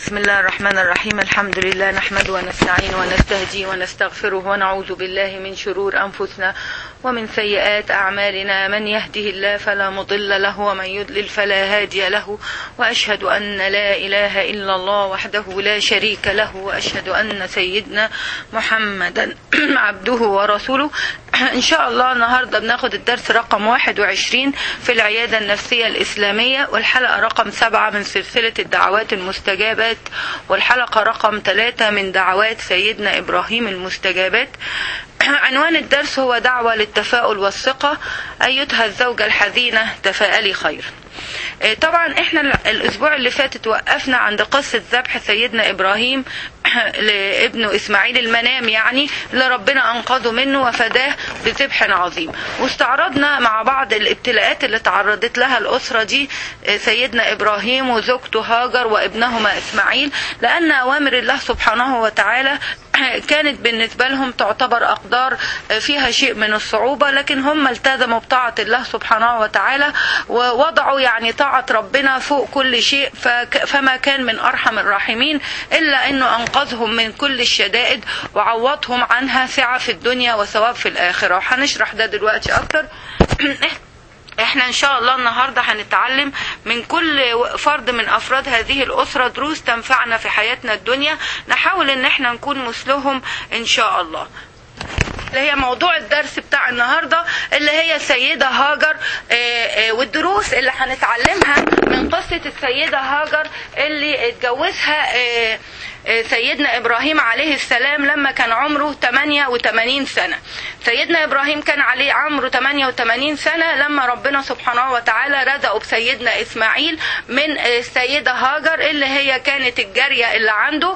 بسم الله الرحمن الرحيم الحمد لله نحمد ونستعين ونستهدي ونستغفره ونعوذ بالله من شرور أنفسنا ومن سيئات أعمالنا من يهده الله فلا مضل له ومن يضلل فلا هادي له وأشهد أن لا إله إلا الله وحده لا شريك له وأشهد أن سيدنا محمدا عبده ورسوله إن شاء الله النهاردة بناخد الدرس رقم 21 في العيادة النفسية الإسلامية والحلقة رقم 7 من سلسلة الدعوات المستجابات والحلقة رقم 3 من دعوات سيدنا إبراهيم المستجابات عنوان الدرس هو دعوة للتفاؤل والثقة أيتها الزوجة الحزينة تفاءلي خير طبعا احنا الاسبوع اللي فات وقفنا عند قصة ذبح سيدنا ابراهيم لابنه اسماعيل المنام يعني اللي ربنا انقذه منه وفداه بذبح عظيم واستعرضنا مع بعض الابتلاءات اللي تعرضت لها الاسرة دي سيدنا ابراهيم وزوجته هاجر وابنهما اسماعيل لان اوامر الله سبحانه وتعالى كانت بالنسبة لهم تعتبر أقدار فيها شيء من الصعوبة لكن هم التزموا بطاعة الله سبحانه وتعالى ووضعوا يعني طاعة ربنا فوق كل شيء فما كان من أرحم الراحمين إلا أنه أنقذهم من كل الشدائد وعوضهم عنها سعة في الدنيا وثواب في الآخرة وهنشرح ده دلوقتي أكتر احنا ان شاء الله النهاردة هنتعلم من كل فرد من افراد هذه الاسرة دروس تنفعنا في حياتنا الدنيا نحاول ان احنا نكون مثلهم ان شاء الله اللي هي موضوع الدرس بتاع النهاردة اللي هي السيدة هاجر والدروس اللي هنتعلمها من قصة السيدة هاجر اللي اتجوزها سيدنا إبراهيم عليه السلام لما كان عمره 88 سنة سيدنا إبراهيم كان عليه عمره 88 سنة لما ربنا سبحانه وتعالى رزقه بسيدنا إسماعيل من السيدة هاجر اللي هي كانت الجارية اللي عنده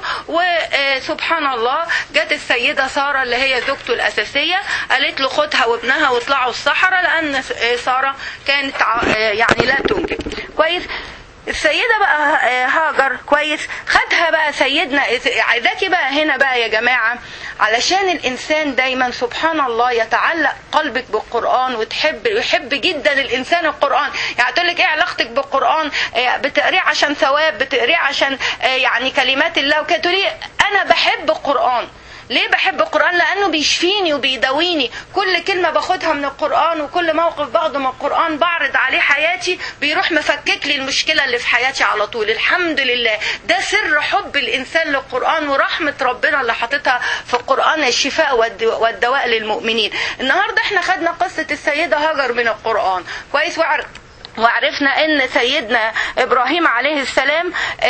وسبحان الله جت السيدة سارة اللي هي زوجته الأساسية قالت له خدها وابنها واطلعوا الصحراء لأن سارة كانت يعني لا تنجب كويس السيدة بقى هاجر كويس خدها بقى سيدنا عايزاكي بقى هنا بقى يا جماعة علشان الإنسان دايما سبحان الله يتعلق قلبك بالقرآن وتحب يحب جدا الإنسان القرآن يعني تقول لك إيه علاقتك بالقرآن بتقريه عشان ثواب بتقريه عشان يعني كلمات الله وكده تقولي أنا بحب القرآن ليه بحب القرآن لأنه بيشفيني وبيداويني كل كلمة باخدها من القرآن وكل موقف باخده من القرآن بعرض عليه حياتي بيروح مفكك لي المشكلة اللي في حياتي على طول الحمد لله ده سر حب الإنسان للقرآن ورحمة ربنا اللي حاططها في القرآن الشفاء والدواء للمؤمنين النهاردة احنا خدنا قصة السيدة هاجر من القرآن كويس وعرف وعرفنا ان سيدنا ابراهيم عليه السلام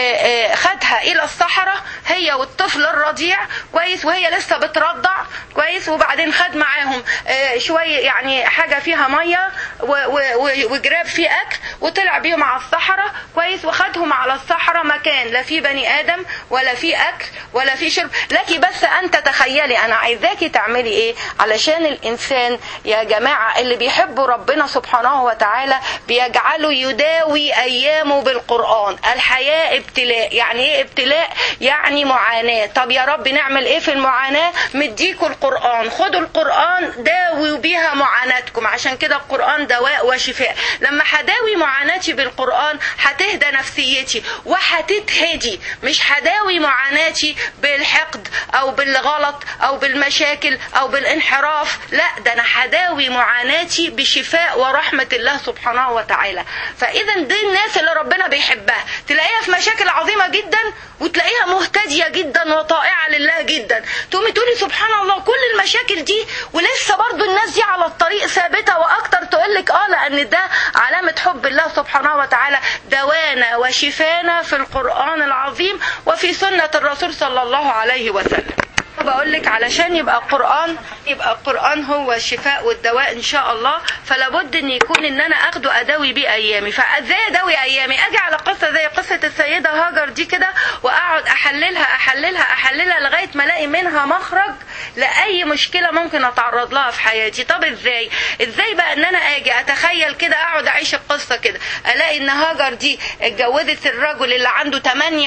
خدها الى الصحراء هي والطفل الرضيع كويس وهي لسه بترضع كويس وبعدين خد معاهم شويه يعني حاجه فيها ميه وجراب فيه اكل وطلع بيهم على الصحراء كويس وخدهم على الصحراء مكان لا فيه بني ادم ولا فيه اكل ولا فيه شرب لكن بس انت تخيلي انا عايزاكي تعملي ايه علشان الانسان يا جماعه اللي بيحبوا ربنا سبحانه وتعالى بيجعل يجعله يداوي ايامه بالقران الحياه ابتلاء يعني ايه ابتلاء يعني معاناه طب يا رب نعمل ايه في المعاناه مديكوا القران خدوا القران داووا بيها معاناتكم عشان كده القران دواء وشفاء لما هداوي معاناتي بالقران هتهدى نفسيتي وهتتهدي مش هداوي معاناتي بالحقد او بالغلط او بالمشاكل او بالانحراف لا ده انا هداوي معاناتي بشفاء ورحمه الله سبحانه وتعالى تعالى فاذا دي الناس اللي ربنا بيحبها تلاقيها في مشاكل عظيمه جدا وتلاقيها مهتديه جدا وطائعه لله جدا تقومي تقولي سبحان الله كل المشاكل دي ولسه برضو الناس دي على الطريق ثابته واكتر تقول لك اه لان ده علامه حب الله سبحانه وتعالى دوانا وشفانا في القران العظيم وفي سنه الرسول صلى الله عليه وسلم بقول لك علشان يبقى القرآن يبقى القرآن هو الشفاء والدواء إن شاء الله فلا بد إن يكون إن أنا أخده أداوي بيه أيامي فإزاي أداوي أيامي أجي على قصة زي قصة السيدة هاجر دي كده وأقعد أحللها أحللها أحللها لغاية ما ألاقي منها مخرج لاي مشكله ممكن اتعرض لها في حياتي طب ازاي ازاي بقى ان انا اجي اتخيل كده اقعد اعيش القصه كده الاقي ان هاجر دي اتجوزت الرجل اللي عنده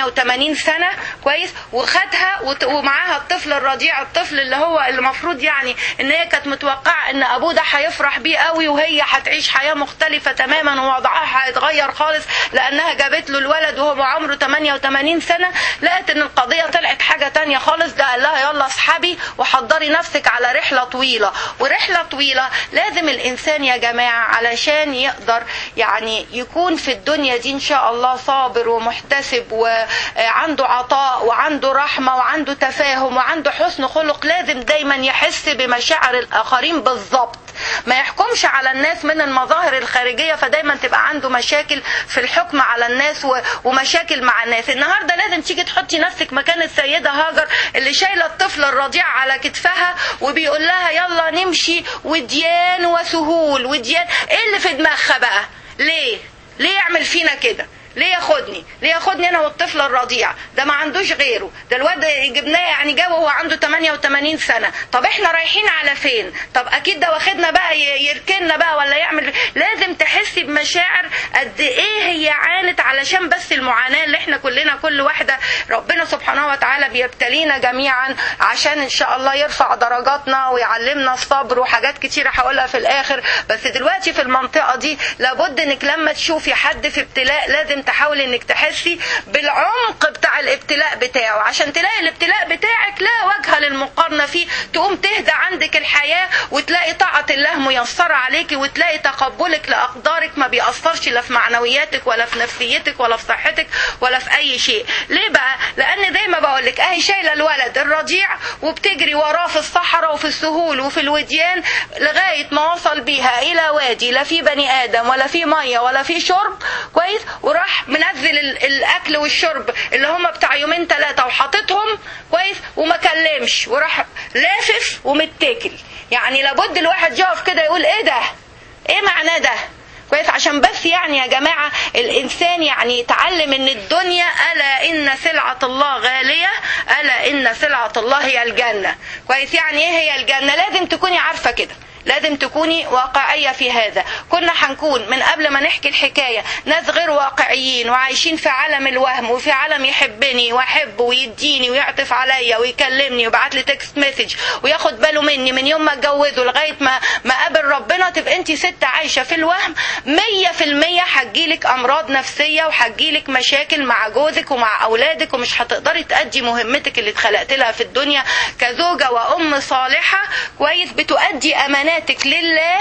88 سنه كويس وخدها وت- ومعاها الطفل الرضيع الطفل اللي هو اللي المفروض يعني ان هي كانت متوقعه ان ابوه ده هيفرح بيه قوي وهي هتعيش حياه مختلفه تماما ووضعها هيتغير خالص لانها جابت له الولد وهو عمره 88 سنه لقت ان القضيه طلعت حاجه تانية خالص ده قال لها يلا اصحابي وحضري نفسك على رحله طويله ورحله طويله لازم الانسان يا جماعه علشان يقدر يعني يكون في الدنيا دي ان شاء الله صابر ومحتسب وعنده عطاء وعنده رحمه وعنده تفاهم وعنده حسن خلق لازم دايما يحس بمشاعر الاخرين بالظبط ما يحكمش على الناس من المظاهر الخارجيه فدايما تبقى عنده مشاكل في الحكم على الناس و- ومشاكل مع الناس النهارده لازم تيجي تحطي نفسك مكان السيده هاجر اللي شايله الطفل الرضيع على كتفها وبيقول لها يلا نمشي وديان وسهول وديان ايه اللي في دماغها بقى ليه ليه يعمل فينا كده ليه ياخدني ليه ياخدني انا والطفل الرضيع ده ما عندوش غيره ده الواد جبناه يعني جابه وهو عنده 88 سنه طب احنا رايحين على فين طب اكيد ده واخدنا بقى ي- يركننا بقى ولا يعمل لازم تحسي بمشاعر قد ايه هي عانت علشان بس المعاناه اللي احنا كلنا كل واحده ربنا سبحانه وتعالى بيبتلينا جميعا عشان ان شاء الله يرفع درجاتنا ويعلمنا الصبر وحاجات كتيره هقولها في الاخر بس دلوقتي في المنطقه دي لابد انك لما تشوفي حد في ابتلاء لازم تحاولي انك تحسي بالعمق بتاع الابتلاء بتاعه عشان تلاقي الابتلاء بتاعك لا وجه للمقارنه فيه تقوم تهدى عندك الحياه وتلاقي طاعه الله ميسره عليكي وتلاقي تقبلك لاقدارك ما بيأثرش لا في معنوياتك ولا في نفسيتك ولا في صحتك ولا في اي شيء ليه بقى لان زي ما بقول لك اهي شايله الولد الرضيع وبتجري وراه في الصحراء وفي السهول وفي الوديان لغايه ما وصل بيها الى وادي لا فيه بني ادم ولا فيه ميه ولا فيه شرب كويس وراح منزل ال- الاكل والشرب اللي هم بتاع يومين ثلاثه وحاططهم كويس وما كلمش وراح لافف ومتكل يعني لابد الواحد يقف كده يقول ايه ده ايه معناه ده كويس عشان بس يعني يا جماعة الإنسان يعني يتعلم إن الدنيا ألا إن سلعة الله غالية ألا إن سلعة الله هي الجنة كويس يعني إيه هي الجنة لازم تكوني عارفة كده لازم تكوني واقعية في هذا كنا هنكون من قبل ما نحكي الحكاية ناس غير واقعيين وعايشين في عالم الوهم وفي عالم يحبني واحبه ويديني ويعطف عليا ويكلمني ويبعت لي تكست مسج وياخد باله مني من يوم ما اتجوزه لغاية ما ما قابل ربنا تبقى انت ست عايشة في الوهم مية في المية هتجيلك أمراض نفسية وهتجيلك مشاكل مع جوزك ومع أولادك ومش هتقدري تأدي مهمتك اللي اتخلقت لها في الدنيا كزوجة وأم صالحة كويس بتؤدي أماناتك لله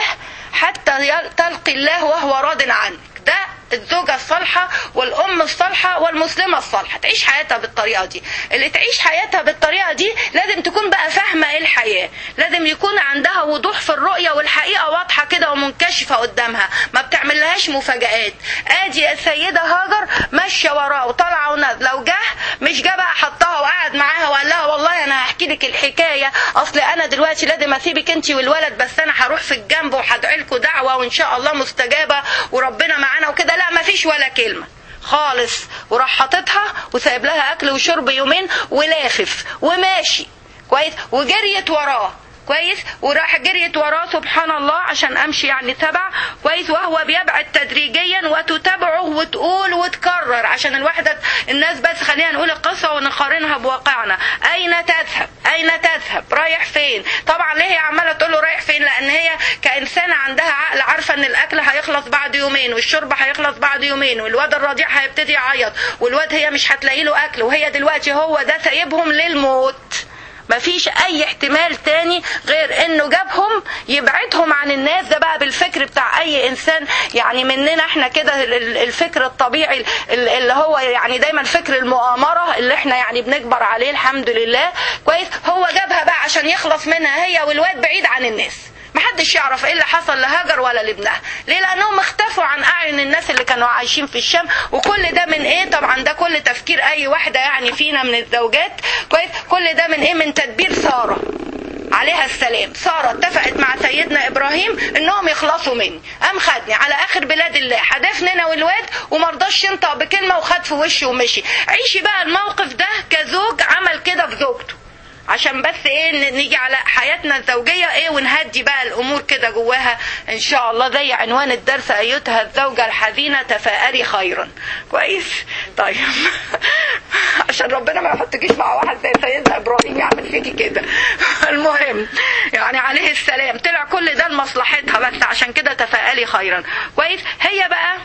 حتى يل- تلقي الله وهو راض عنك ده الزوجة الصالحة والأم الصالحة والمسلمة الصالحة تعيش حياتها بالطريقة دي اللي تعيش حياتها بالطريقة دي لازم تكون بقى فاهمة ايه الحياة لازم يكون عندها وضوح في الرؤية والحقيقة واضحة كده ومنكشفة قدامها ما بتعملهاش مفاجآت ادي السيدة هاجر ماشية وراه وطالعة ونازلة وجه مش جه بقى حطها وقعد معاها وقال لها والله انا هحكي لك الحكاية اصل انا دلوقتي لازم اسيبك انت والولد بس انا هروح في الجنب وهدعي لكم دعوة وان شاء الله مستجابة وربنا معانا وكده لا مفيش ولا كلمة خالص وراح حاططها وسايب لها اكل وشرب يومين ولافف وماشي كويس وجريت وراه كويس وراح جريت وراه سبحان الله عشان امشي يعني تبع كويس وهو بيبعد تدريجيا وتتابعه وتقول وتكرر عشان الواحدة الناس بس خلينا نقول القصة ونقارنها بواقعنا اين تذهب اين تذهب رايح فين طبعا ليه هي عمالة تقول له رايح فين لان هي كإنسانة عندها عقل عارفة ان الاكل هيخلص بعد يومين والشرب هيخلص بعد يومين والواد الرضيع هيبتدي يعيط والواد هي مش هتلاقي له اكل وهي دلوقتي هو ده سايبهم للموت مفيش اي احتمال تاني غير انه جابهم يبعدهم عن الناس ده بقى بالفكر بتاع اي انسان يعني مننا احنا كده ال- الفكر الطبيعي ال- اللي هو يعني دايما فكر المؤامرة اللي احنا يعني بنكبر عليه الحمد لله كويس هو جابها بقى عشان يخلص منها هي والواد بعيد عن الناس محدش يعرف ايه اللي حصل لهاجر ولا لابنها ليه لانهم اختفوا عن اعين الناس اللي كانوا عايشين في الشام وكل ده من ايه طبعا ده كل تفكير اي واحده يعني فينا من الزوجات كويس كل ده من ايه من تدبير ساره عليها السلام ساره اتفقت مع سيدنا ابراهيم انهم يخلصوا مني قام خدني على اخر بلاد الله حدفني انا والواد ومرضاش ينطق بكلمه وخد في وشي ومشي عيشي بقى الموقف ده كزوج عمل كده في زوجته عشان بس ايه نيجي على حياتنا الزوجية ايه ونهدي بقى الامور كده جواها ان شاء الله زي عنوان الدرس ايتها الزوجة الحزينة تفائلي خيرا كويس طيب عشان ربنا ما يحطكيش مع واحد زي سيدنا ابراهيم يعمل فيكي كده المهم يعني عليه السلام طلع كل ده لمصلحتها بس عشان كده تفائلي خيرا كويس هي بقى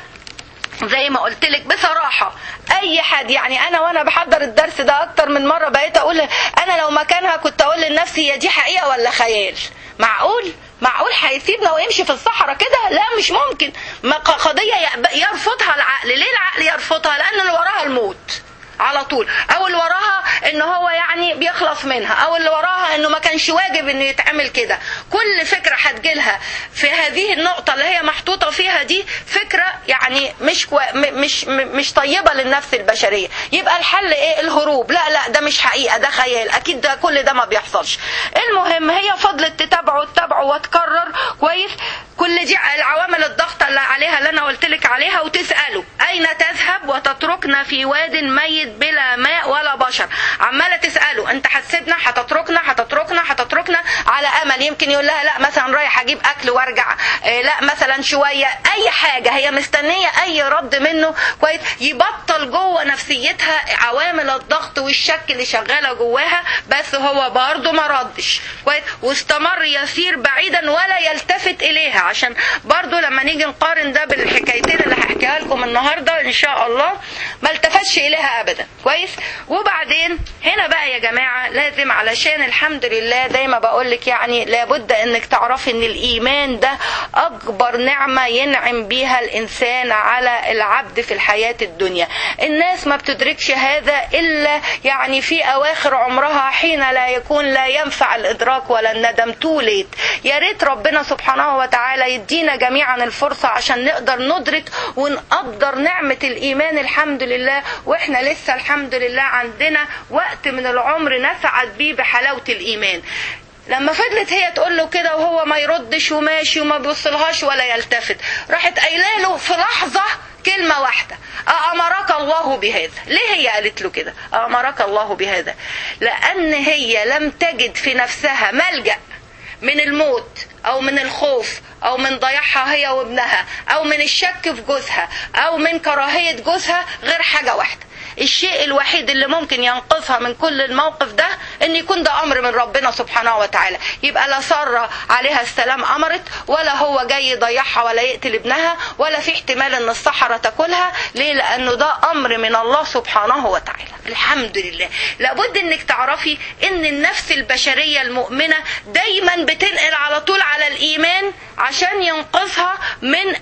زي ما قلت لك بصراحة أي حد يعني أنا وأنا بحضر الدرس ده أكتر من مرة بقيت أقول أنا لو مكانها كنت أقول لنفسي هي دي حقيقة ولا خيال معقول معقول هيسيبنا ويمشي في الصحراء كده لا مش ممكن ما قضية يرفضها العقل ليه العقل يرفضها لأن اللي وراها الموت على طول او اللي وراها ان هو يعني بيخلص منها او اللي وراها انه ما كانش واجب انه يتعمل كده كل فكره هتجيلها في هذه النقطه اللي هي محطوطه فيها دي فكره يعني مش كو... مش مش طيبه للنفس البشريه يبقى الحل ايه الهروب لا لا ده مش حقيقه ده خيال اكيد ده كل ده ما بيحصلش المهم هي فضلت تتابعه تتابعه وتكرر كويس كل دي العوامل الضغط اللي عليها اللي انا قلت لك عليها وتساله اين تذهب وتتركنا في واد ميت بلا ماء ولا بشر عماله تساله انت حسيتنا هتتركنا هتتركنا هتتركنا على امل يمكن يقول لها لا مثلا رايح اجيب اكل وارجع إيه لا مثلا شويه اي حاجه هي مستنيه اي رد منه كويس يبطل جوه نفسيتها عوامل الضغط والشك اللي شغاله جواها بس هو برضه ما ردش كويس واستمر يسير بعيدا ولا يلتفت اليها عشان برضه لما نيجي نقارن ده بالحكايتين اللي هحكيها لكم النهارده ان شاء الله ما التفتش اليها ابدا كويس وبعدين هنا بقى يا جماعه لازم علشان الحمد لله زي ما بقول لك يعني لابد انك تعرفي ان الايمان ده اكبر نعمه ينعم بيها الانسان على العبد في الحياه الدنيا الناس ما بتدركش هذا الا يعني في اواخر عمرها حين لا يكون لا ينفع الادراك ولا الندم توليت يا ريت ربنا سبحانه وتعالى يدينا جميعا الفرصه عشان نقدر ندرك ونقدر نعمه الايمان الحمد لله واحنا لسه الحمد لله عندنا وقت من العمر نسعد بيه بحلاوه الايمان لما فضلت هي تقول له كده وهو ما يردش وماشي وما بيوصلهاش ولا يلتفت راحت قايله له في لحظه كلمة واحدة أأمرك الله بهذا ليه هي قالت له كده أأمرك الله بهذا لأن هي لم تجد في نفسها ملجأ من الموت أو من الخوف أو من ضياعها هي وابنها أو من الشك في جوزها أو من كراهية جوزها غير حاجة واحدة الشيء الوحيد اللي ممكن ينقذها من كل الموقف ده ان يكون ده امر من ربنا سبحانه وتعالى يبقى لا ساره عليها السلام امرت ولا هو جاي يضيعها ولا يقتل ابنها ولا في احتمال ان الصحراء تاكلها ليه لانه ده امر من الله سبحانه وتعالى الحمد لله لابد انك تعرفي ان النفس البشريه المؤمنه دايما بتنقل على طول على الايمان عشان ينقذها من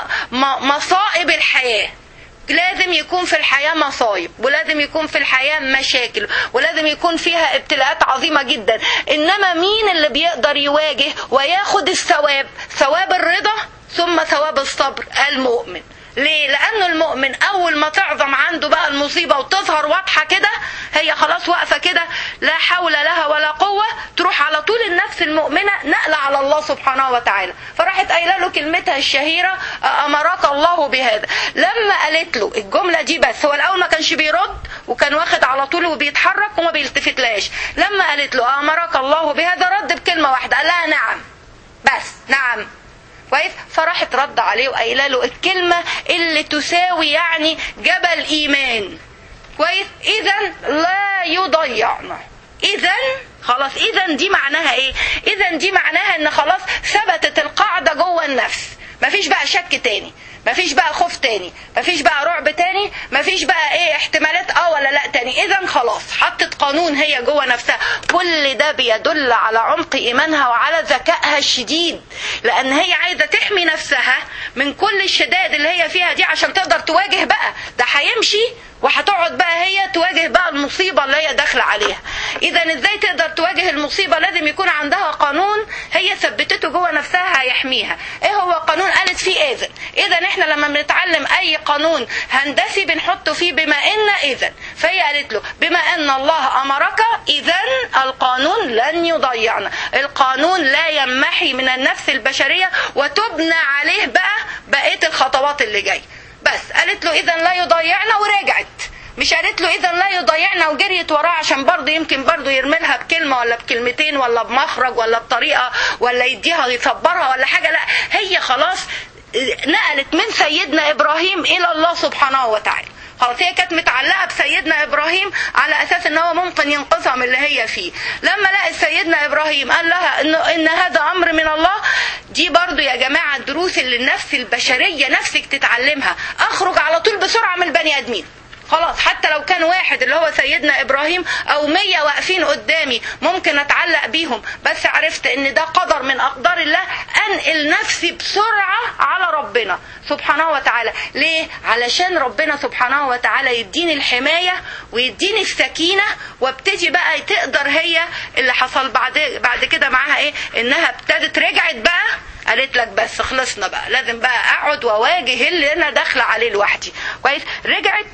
مصائب الحياه لازم يكون في الحياة مصايب ولازم يكون في الحياة مشاكل ولازم يكون فيها ابتلاءات عظيمة جدا إنما مين اللي بيقدر يواجه وياخد الثواب ثواب الرضا ثم ثواب الصبر المؤمن ليه؟ لأنه المؤمن أول ما تعظم عنده بقى المصيبة وتظهر واضحة كده هي خلاص واقفة كده لا حول لها ولا قوة تروح على طول النفس المؤمنة نقلة على الله سبحانه وتعالى فراحت قايلة له كلمتها الشهيرة أمرك الله بهذا لما قالت له الجملة دي بس هو الأول ما كانش بيرد وكان واخد على طول وبيتحرك وما بيلتفتلاش لما قالت له أمرك الله بهذا رد بكلمة واحدة قال لها نعم بس نعم كويس فراحت رد عليه وقايله له الكلمه اللي تساوي يعني جبل ايمان كويس اذا لا يضيعنا اذا خلاص اذا دي معناها ايه اذا دي معناها ان خلاص ثبتت القاعده جوه النفس مفيش بقى شك تاني مفيش بقى خوف تاني مفيش بقى رعب تاني مفيش بقى ايه احتمالات اه ولا لا تاني اذا خلاص حطت قانون هي جوه نفسها كل ده بيدل على عمق ايمانها وعلى ذكائها الشديد لان هي عايزه تحمي نفسها من كل الشدائد اللي هي فيها دي عشان تقدر تواجه بقى ده هيمشي وهتقعد بقى هي تواجه بقى المصيبة اللي هي داخلة عليها إذا إزاي تقدر تواجه المصيبة لازم يكون عندها قانون هي ثبتته جوه نفسها هيحميها إيه هو قانون قالت فيه إذن إذا إحنا لما بنتعلم أي قانون هندسي بنحطه فيه بما إن إذن فهي قالت له بما أن الله أمرك إذا القانون لن يضيعنا القانون لا يمحي من النفس البشرية وتبنى عليه بقى بقية الخطوات اللي جايه بس قالت له اذا لا يضيعنا ورجعت مش قالت له اذا لا يضيعنا وجريت وراه عشان برضه يمكن برضه يرملها بكلمه ولا بكلمتين ولا بمخرج ولا بطريقه ولا يديها يصبرها ولا حاجه لا هي خلاص نقلت من سيدنا ابراهيم الى الله سبحانه وتعالى خلاص هي كانت متعلقه بسيدنا ابراهيم على اساس ان هو ممكن ينقذها من اللي هي فيه لما لقى سيدنا ابراهيم قال لها ان ان هذا امر من الله دي برضو يا جماعه الدروس اللي النفس البشريه نفسك تتعلمها اخرج على طول بسرعه من البني ادمين خلاص حتى لو كان واحد اللي هو سيدنا ابراهيم او مية واقفين قدامي ممكن اتعلق بيهم بس عرفت ان ده قدر من اقدار الله انقل نفسي بسرعة على ربنا سبحانه وتعالى ليه علشان ربنا سبحانه وتعالى يديني الحماية ويديني السكينة وابتدي بقى تقدر هي اللي حصل بعد بعد كده معاها ايه انها ابتدت رجعت بقى قالت لك بس خلصنا بقى لازم بقى اقعد واواجه اللي انا داخله عليه لوحدي كويس رجعت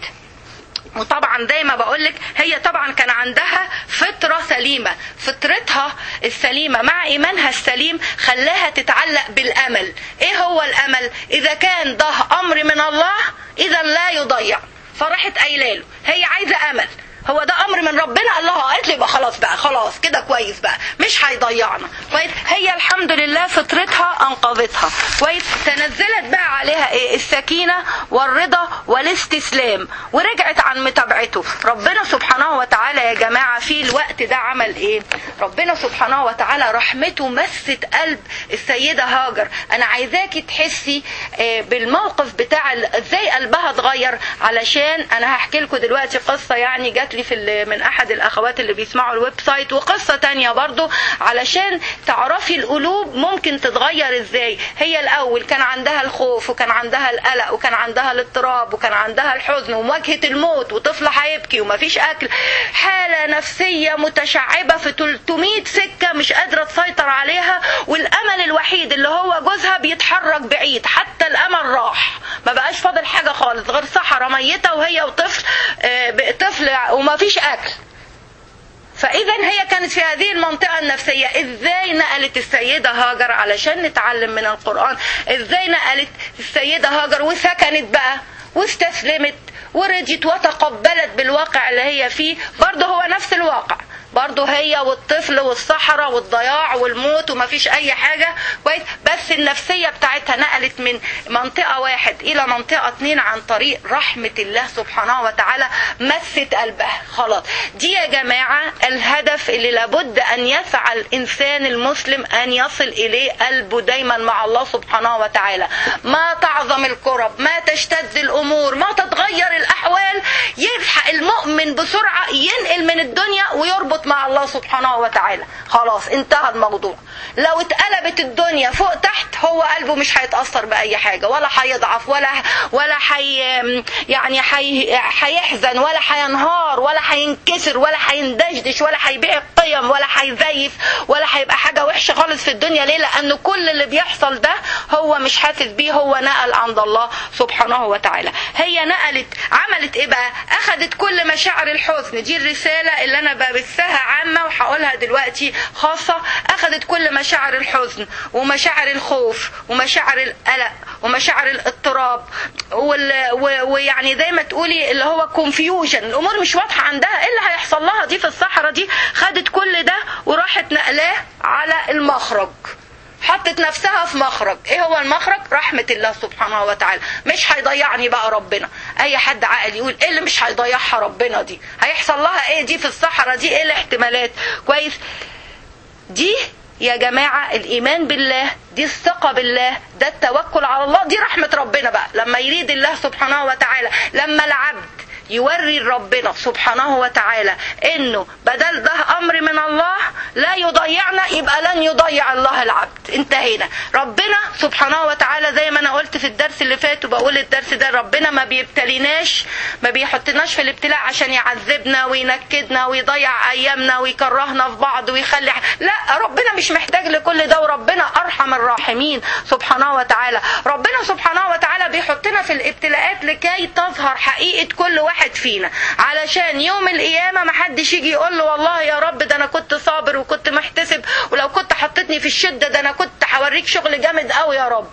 وطبعا زي ما بقولك هي طبعا كان عندها فطرة سليمة فطرتها السليمة مع إيمانها السليم خلاها تتعلق بالأمل إيه هو الأمل إذا كان ده أمر من الله إذا لا يضيع فراحت قايله له هي عايزة أمل هو ده امر من ربنا الله قالت لي بقى خلاص بقى خلاص كده كويس بقى مش هيضيعنا كويس هي الحمد لله فطرتها انقذتها كويس تنزلت بقى عليها ايه السكينه والرضا والاستسلام ورجعت عن متابعته ربنا سبحانه وتعالى يا جماعه في الوقت ده عمل ايه ربنا سبحانه وتعالى رحمته مست قلب السيده هاجر انا عايزاكي تحسي بالموقف بتاع ازاي قلبها اتغير علشان انا هحكي لكم دلوقتي قصه يعني جات لي في من احد الاخوات اللي بيسمعوا الويب سايت وقصه تانية برضو علشان تعرفي القلوب ممكن تتغير ازاي هي الاول كان عندها الخوف وكان عندها القلق وكان عندها الاضطراب وكان عندها الحزن ومواجهه الموت وطفل هيبكي ومفيش اكل حاله نفسيه متشعبه في 300 سكه مش قادره تسيطر عليها والامل الوحيد اللي هو جوزها بيتحرك بعيد حتى الامل راح ما بقاش فاضل حاجه خالص غير صحراء ميته وهي وطفل آه طفل وما فيش اكل فاذا هي كانت في هذه المنطقه النفسيه ازاي نقلت السيده هاجر علشان نتعلم من القران ازاي نقلت السيده هاجر وسكنت بقى واستسلمت ورجت وتقبلت بالواقع اللي هي فيه برضه هو نفس الواقع برضه هي والطفل والصحراء والضياع والموت ومفيش اي حاجة كويس بس النفسية بتاعتها نقلت من منطقة واحد الى منطقة اتنين عن طريق رحمة الله سبحانه وتعالى مست قلبها خلاص دي يا جماعة الهدف اللي لابد ان يسعى الانسان المسلم ان يصل اليه قلبه دايما مع الله سبحانه وتعالى ما تعظم الكرب ما تشتد الامور ما تتغير الاحوال يلحق المؤمن بسرعة ينقل من الدنيا ويربط مع الله سبحانه وتعالى خلاص انتهى الموضوع لو اتقلبت الدنيا فوق تحت هو قلبه مش هيتاثر باي حاجه ولا هيضعف ولا ولا حي يعني حي هيحزن ولا هينهار ولا هينكسر ولا هيندشدش ولا هيبيع القيم ولا هيزيف ولا هيبقى حاجه وحشه خالص في الدنيا ليه لان كل اللي بيحصل ده هو مش حاسس بيه هو نقل عند الله سبحانه وتعالى هي نقلت عملت ايه بقى اخذت كل مشاعر الحزن دي الرساله اللي انا ببثها عامه وهقولها دلوقتي خاصه اخذت كل مشاعر الحزن ومشاعر الخوف ومشاعر القلق ومشاعر الاضطراب ويعني زي ما تقولي اللي هو كونفيوجن الامور مش واضحه عندها ايه اللي هيحصل لها دي في الصحراء دي خدت كل ده وراحت نقلاه على المخرج حطت نفسها في مخرج ايه هو المخرج رحمة الله سبحانه وتعالى مش هيضيعني بقى ربنا اي حد عاقل يقول ايه اللي مش هيضيعها ربنا دي هيحصل لها ايه دي في الصحراء دي ايه الاحتمالات كويس دي يا جماعة الإيمان بالله دي الثقة بالله ده التوكل على الله دي رحمة ربنا بقى لما يريد الله سبحانه وتعالى لما العبد يوري ربنا سبحانه وتعالى انه بدل ده امر من الله لا يضيعنا يبقى لن يضيع الله العبد انتهينا ربنا سبحانه وتعالى زي ما انا قلت في الدرس اللي فات وبقول الدرس ده ربنا ما بيبتليناش ما بيحطناش في الابتلاء عشان يعذبنا وينكدنا ويضيع ايامنا ويكرهنا في بعض ويخلي لا ربنا مش محتاج لكل ده وربنا ارحم الراحمين سبحانه وتعالى ربنا سبحانه وتعالى بيحطنا في الابتلاءات لكي تظهر حقيقه كل واحد واحد فينا علشان يوم القيامة ما حدش يجي يقول له والله يا رب ده انا كنت صابر وكنت محتسب ولو كنت حطيتني في الشدة ده انا كنت هوريك شغل جامد قوي يا رب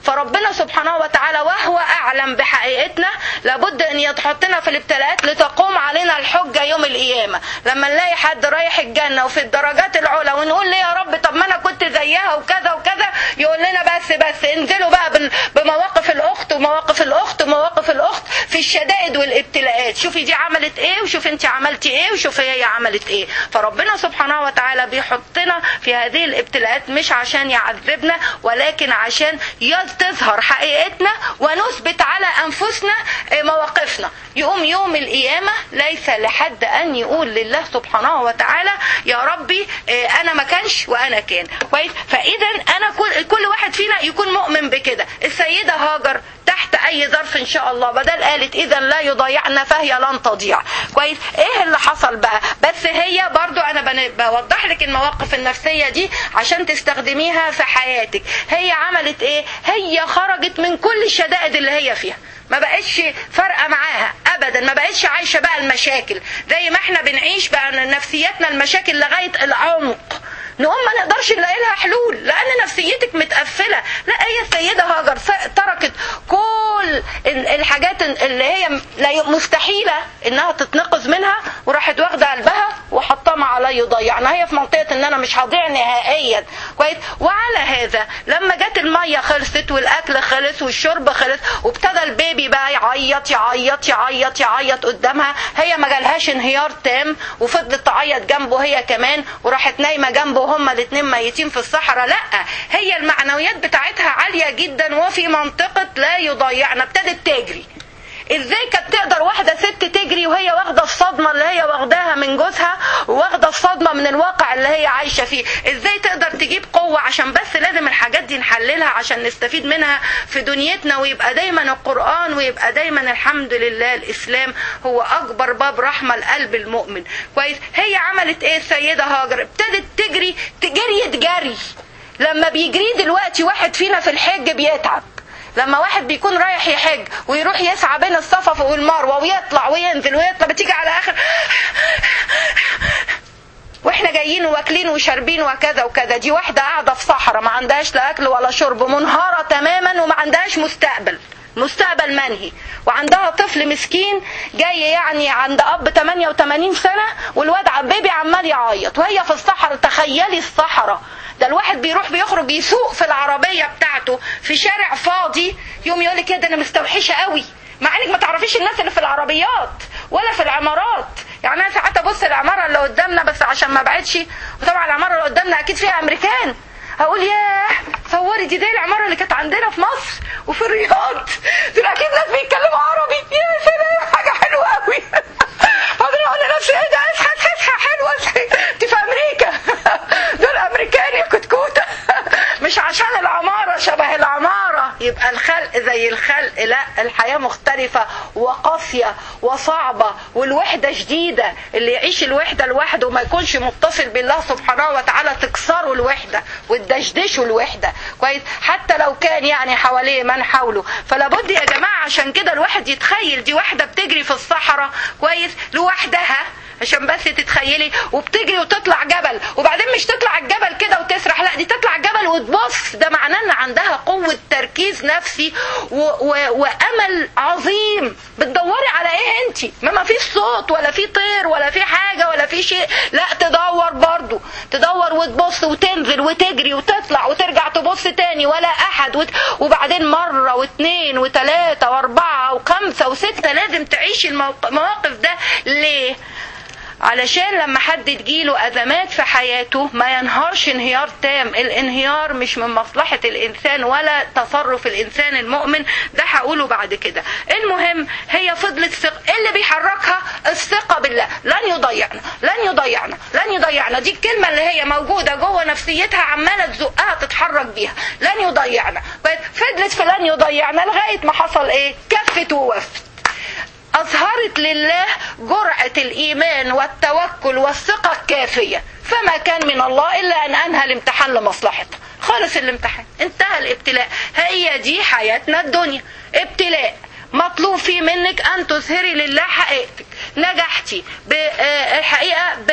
فربنا سبحانه وتعالى وهو اعلم بحقيقتنا لابد ان يحطنا في الابتلاءات لتقوم علينا الحجه يوم القيامه لما نلاقي حد رايح الجنه وفي الدرجات العلى ونقول ليه يا رب طب ما انا كنت زيها وكذا وكذا يقول لنا بس بس انزلوا بقى بال- بمواقف الاخت ومواقف الاخت ومواقف الاخت في الشدائد والابتلاءات شوفي دي عملت ايه وشوفي انت عملتي ايه وشوفي هي عملت ايه فربنا سبحانه وتعالى بيحطنا في هذه الابتلاءات مش عشان يعذبنا ولكن عشان تظهر حقيقتنا ونثبت على انفسنا آه، مواقفنا يقوم يوم القيامه ليس لحد ان يقول لله سبحانه وتعالى يا ربي آه، انا ما كانش وانا كان كويس فاذا انا كل كل واحد فينا يكون مؤمن بكده السيده هاجر تحت اي ظرف ان شاء الله بدل قالت اذا لا يضيعنا فهي لن تضيع كويس ايه اللي حصل بقى بس هي برضو انا بن- بوضح لك المواقف النفسيه دي عشان تستخدميها في حياتك هي عملت ايه هي خرجت من كل الشدائد اللي هي فيها ما بقتش فارقه معاها ابدا ما بقتش عايشه بقى المشاكل زي ما احنا بنعيش بقى نفسياتنا المشاكل لغايه العمق نقوم ما نقدرش نلاقي لها حلول لان نفسيتك متقفله لا هي السيده هاجر س- تركت كل ال- الحاجات اللي هي لا- مستحيله انها تتنقذ منها وراحت واخده قلبها وحطها مع لا يضيعنا هي في منطقه ان انا مش هضيع نهائيا كويس وعلى هذا لما جت الميه خلصت والاكل خلص والشرب خلص وابتدى البيبي بقى يعيط يعيط يعيط يعيط قدامها هي ما جالهاش انهيار تام وفضلت تعيط جنبه هي كمان وراحت نايمه جنبه وهما الاتنين ميتين في الصحراء لا هي المعنويات بتاعتها عاليه جدا وفي منطقه لا يضيعنا ابتدت تجري ازاي كانت تقدر واحدة ست تجري وهي واخدة الصدمة اللي هي واخداها من جوزها وواخدة الصدمة من الواقع اللي هي عايشة فيه ازاي تقدر تجيب قوة عشان بس لازم الحاجات دي نحللها عشان نستفيد منها في دنيتنا ويبقى دايما القرآن ويبقى دايما الحمد لله الإسلام هو أكبر باب رحمة لقلب المؤمن كويس هي عملت ايه السيدة هاجر ابتدت تجري تجري جري لما بيجري دلوقتي واحد فينا في الحج بيتعب لما واحد بيكون رايح يحج ويروح يسعى بين الصفا والمروه ويطلع وينزل ويطلع بتيجي على اخر واحنا جايين واكلين وشاربين وكذا وكذا دي واحده قاعده في صحراء ما عندهاش لا اكل ولا شرب منهاره تماما وما عندهاش مستقبل مستقبل منهي وعندها طفل مسكين جاي يعني عند اب 88 سنه والواد بيبي عمال يعيط وهي في الصحراء تخيلي الصحراء ده الواحد بيروح بيخرج يسوق في العربيه بتاعته في شارع فاضي يوم يقول لك كده انا مستوحشه قوي مع انك ما تعرفيش الناس اللي في العربيات ولا في العمارات يعني انا ساعات ابص العماره اللي قدامنا بس عشان ما بعدش وطبعا العماره اللي قدامنا اكيد فيها امريكان هقول ياه صوري دي زي العماره اللي كانت عندنا في مصر وفي الرياض دول اكيد ناس بيتكلموا عربي يا سلام حاجه حلوه قوي بعدين اقول لنفسي ايه ده اصحى اصحى حلوه انت في امريكا دول امريكان يا كتكوته مش عشان العماره شبه العماره يبقى الخلق زي الخلق لا الحياه مختلفه وقاسيه وصعبه والوحده شديده اللي يعيش الوحده لوحده وما يكونش متصل بالله سبحانه وتعالى تكسره الوحده وتدشدشه الوحده كويس حتى لو كان يعني حواليه من حوله فلا بد يا جماعه عشان كده الواحد يتخيل دي واحده بتجري في الصحراء كويس لوحدها عشان بس تتخيلي وبتجري وتطلع جبل وبعدين مش تطلع الجبل كده وتسرح لا دي تطلع جبل وتبص ده معناه ان عندها قوة تركيز نفسي و و وامل عظيم بتدوري على ايه انت ما ما فيش صوت ولا في طير ولا في حاجة ولا في شيء لا تدور برضو تدور وتبص وتنزل وتجري وتطلع وترجع تبص تاني ولا احد وت... وبعدين مرة واثنين وثلاثة واربعة وخمسة وستة لازم تعيشي المواقف ده ليه علشان لما حد تجيله أزمات في حياته ما ينهارش انهيار تام الانهيار مش من مصلحة الإنسان ولا تصرف الإنسان المؤمن ده هقوله بعد كده المهم هي فضلت ثق اللي بيحركها الثقة بالله لن يضيعنا لن يضيعنا لن يضيعنا دي الكلمة اللي هي موجودة جوه نفسيتها عمالة تزقها تتحرك بيها لن يضيعنا فضلت في لن يضيعنا لغاية ما حصل ايه كفت ووفت أظهرت لله جرعة الإيمان والتوكل والثقة الكافية فما كان من الله إلا أن أنهى الامتحان لمصلحته خلص الامتحان انتهى الابتلاء هي دي حياتنا الدنيا ابتلاء مطلوب فيه منك أن تظهري لله حقيقتك نجحتي بالحقيقة ب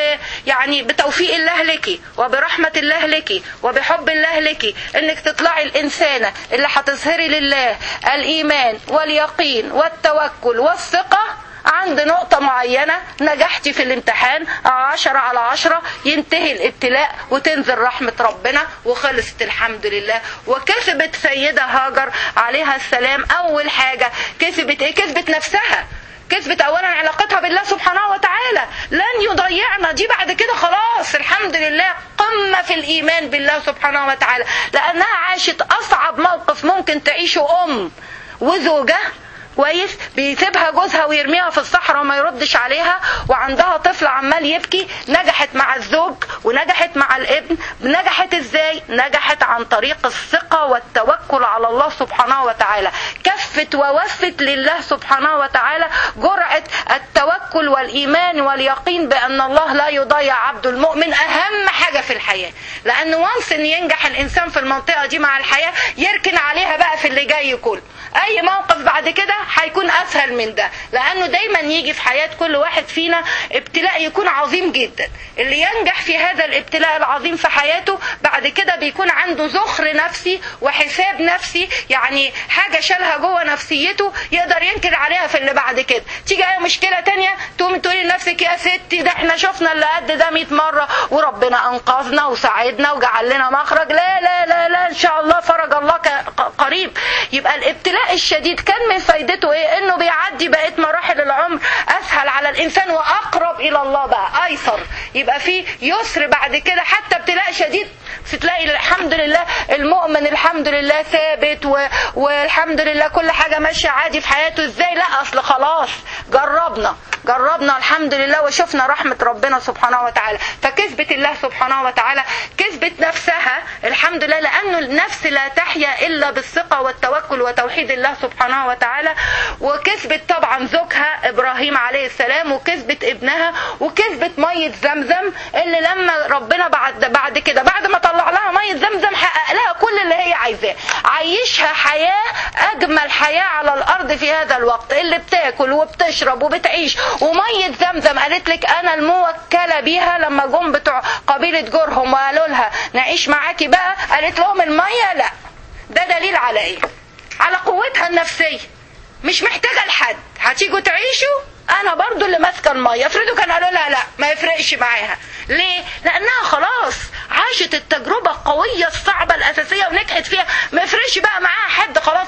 يعني بتوفيق الله لك وبرحمة الله لك وبحب الله لك انك تطلعي الانسانة اللي هتظهري لله الايمان واليقين والتوكل والثقة عند نقطة معينة نجحتي في الامتحان عشرة على عشرة ينتهي الابتلاء وتنزل رحمة ربنا وخلصت الحمد لله وكسبت سيدة هاجر عليها السلام أول حاجة كسبت إيه؟ كسبت نفسها كسبت اولا علاقتها بالله سبحانه وتعالى لن يضيعنا دي بعد كده خلاص الحمد لله قمة في الايمان بالله سبحانه وتعالى لانها عاشت اصعب موقف ممكن تعيشه ام وزوجه كويس بيسيبها جوزها ويرميها في الصحراء وما يردش عليها وعندها طفل عمال يبكي نجحت مع الزوج ونجحت مع الابن نجحت ازاي نجحت عن طريق الثقة والتوكل على الله سبحانه وتعالى كفت ووفت لله سبحانه وتعالى جرعة التوكل والإيمان واليقين بأن الله لا يضيع عبد المؤمن أهم حاجة في الحياة لأن وانس ان ينجح الإنسان في المنطقة دي مع الحياة يركن عليها بقى في اللي جاي كله اي موقف بعد كده هيكون اسهل من ده لانه دايما يجي في حياة كل واحد فينا ابتلاء يكون عظيم جدا اللي ينجح في هذا الابتلاء العظيم في حياته بعد كده بيكون عنده زخر نفسي وحساب نفسي يعني حاجة شالها جوه نفسيته يقدر ينكر عليها في اللي بعد كده تيجي اي مشكلة تانية تقوم تقولي لنفسك يا ستي ده احنا شفنا اللي قد ده 100 مرة وربنا انقذنا وساعدنا وجعل لنا مخرج لا لا لا لا ان شاء الله فرج الله قريب يبقى الابتلاء الابتلاء الشديد كان من فايدته ايه انه بيعدي بقيه مراحل العمر اسهل على الانسان واقرب الى الله بقى ايسر يبقى في يسر بعد كده حتى ابتلاء شديد تلاقي الحمد لله المؤمن الحمد لله ثابت و... والحمد لله كل حاجه ماشيه عادي في حياته ازاي لا اصل خلاص جربنا جربنا الحمد لله وشفنا رحمة ربنا سبحانه وتعالى فكسبت الله سبحانه وتعالى كسبت نفسها الحمد لله لأنه النفس لا تحيا إلا بالثقة والتوكل وتوحيد الله سبحانه وتعالى وكسبت طبعا زوجها إبراهيم عليه السلام وكسبت ابنها وكسبت مية زمزم اللي لما ربنا بعد بعد كده بعد ما طلع لها مية زمزم حقق لها كل اللي هي عايزاه عيشها حياة أجمل حياة على الأرض في هذا الوقت اللي بتاكل وبتشرب وبتعيش ومية زمزم قالت لك أنا الموكلة بيها لما جم بتوع قبيلة جرهم وقالوا لها نعيش معاكي بقى قالت لهم المية لا ده دليل على إيه؟ على قوتها النفسية مش محتاجة لحد هتيجوا تعيشوا انا برضو اللي ماسكه الميه افرضوا كان قالوا لها لا ما يفرقش معاها ليه لانها خلاص عاشت التجربه القويه الصعبه الاساسيه ونجحت فيها ما يفرقش بقى معاها حد خلاص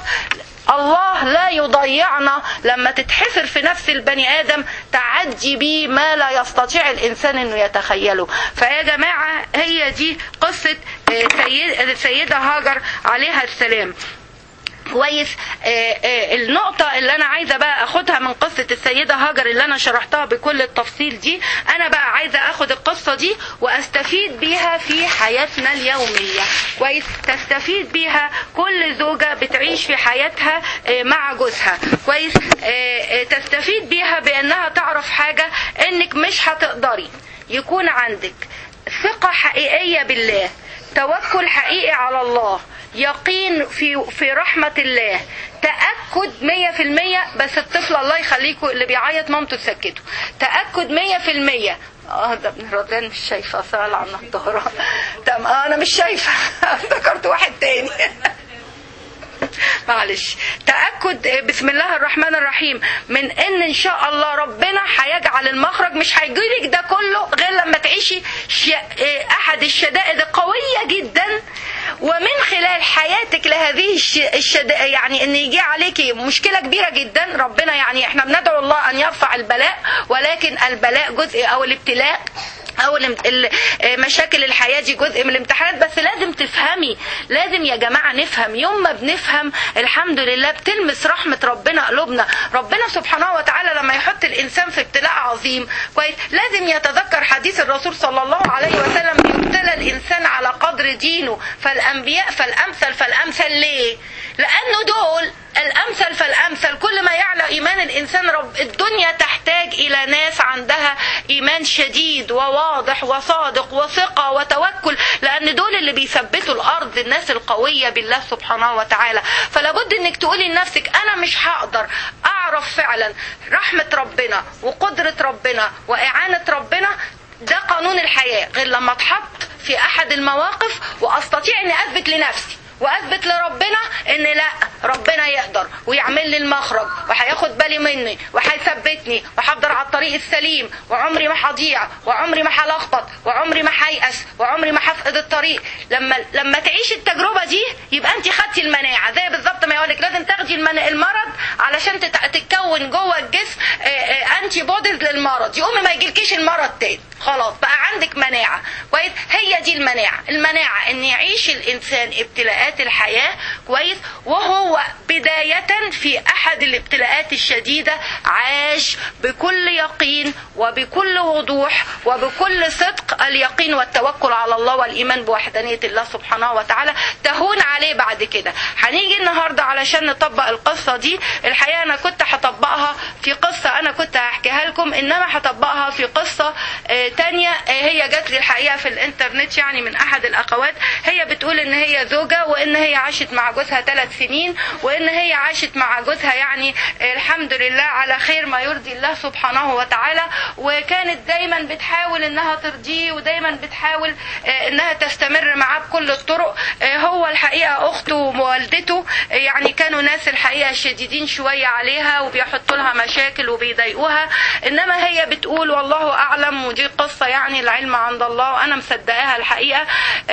الله لا يضيعنا لما تتحفر في نفس البني ادم تعدي بيه ما لا يستطيع الانسان انه يتخيله فيا جماعه هي دي قصه السيده هاجر عليها السلام كويس آآ آآ النقطة اللي أنا عايزة بقى أخدها من قصة السيدة هاجر اللي أنا شرحتها بكل التفصيل دي أنا بقى عايزة أخد القصة دي وأستفيد بيها في حياتنا اليومية كويس تستفيد بيها كل زوجة بتعيش في حياتها مع جوزها كويس تستفيد بيها بأنها تعرف حاجة إنك مش هتقدري يكون عندك ثقة حقيقية بالله توكل حقيقي على الله يقين في في رحمة الله تأكد مية في المية بس الطفل الله يخليكوا اللي بيعيط مامته تسكته تأكد مية في المية اه ده ابن رضوان مش شايفة سأل عن النضارة تمام اه انا مش شايفة افتكرت واحد تاني معلش تأكد بسم الله الرحمن الرحيم من ان ان شاء الله ربنا هيجعل المخرج مش هيجيلك ده كله غير لما تعيشي احد الشدائد القوية جدا ومن خلال حياتك لهذه الشدائد يعني ان يجي عليكي مشكلة كبيرة جدا ربنا يعني احنا بندعو الله ان يرفع البلاء ولكن البلاء جزء او الابتلاء او مشاكل الحياة دي جزء من الامتحانات بس لازم تفهمي لازم يا جماعة نفهم يوم ما بنفهم الحمد لله بتلمس رحمة ربنا قلوبنا ربنا سبحانه وتعالى لما يحط الانسان في ابتلاء عظيم كويس لازم يتذكر حديث الرسول صلى الله عليه وسلم يبتلى الانسان على قدر دينه فالانبياء فالامثل فالامثل ليه لانه دول الامثل فالامثل كل ما يعلى ايمان الانسان رب الدنيا تحتاج الى ناس عندها ايمان شديد وواضح وصادق وثقه وتوكل لان دول اللي بيثبتوا الارض الناس القويه بالله سبحانه وتعالى فلا بد انك تقولي لنفسك انا مش هقدر اعرف فعلا رحمه ربنا وقدره ربنا واعانه ربنا ده قانون الحياه غير لما اتحط في احد المواقف واستطيع اني اثبت لنفسي واثبت لربنا ان لا ربنا يقدر ويعمل لي المخرج وهياخد بالي مني وهيثبتني وهفضل على الطريق السليم وعمري ما هضيع وعمري ما هلخبط وعمري ما هيأس وعمري ما هفقد الطريق لما لما تعيش التجربه دي يبقى انت خدتي المناعه زي بالظبط ما يقولك لازم تاخدي المرض علشان تتكون جوه الجسم انتي بوديز للمرض يقوم ما يجيلكيش المرض تاني خلاص بقى عندك مناعه كويس هي دي المناعه المناعه ان يعيش الانسان ابتلاءات الحياه كويس وهو بدايه في احد الابتلاءات الشديده عاش بكل يقين وبكل وضوح وبكل صدق اليقين والتوكل على الله والايمان بوحدانيه الله سبحانه وتعالى تهون عليه بعد كده هنيجي النهارده علشان نطبق القصه دي الحقيقه انا كنت هطبقها في قصه انا كنت هحكيها لكم انما هطبقها في قصه تانية هي جات لي الحقيقه في الانترنت يعني من احد الاخوات هي بتقول ان هي زوجه وان هي عاشت مع جوزها ثلاث سنين وان هي عاشت مع جوزها يعني الحمد لله على خير ما يرضي الله سبحانه وتعالى وكانت دايما بتحاول انها ترضيه ودايما بتحاول انها تستمر معاه بكل الطرق هو الحقيقه اخته ووالدته يعني كانوا ناس الحقيقه شديدين شويه عليها وبيحطوا لها مشاكل وبيضايقوها انما هي بتقول والله اعلم ودي قصه يعني العلم عند الله وانا مصدقاها الحقيقه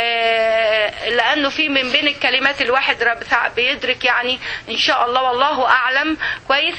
لانه في من بين الكلمات الواحد بيدرك يعني ان شاء الله والله اعلم كويس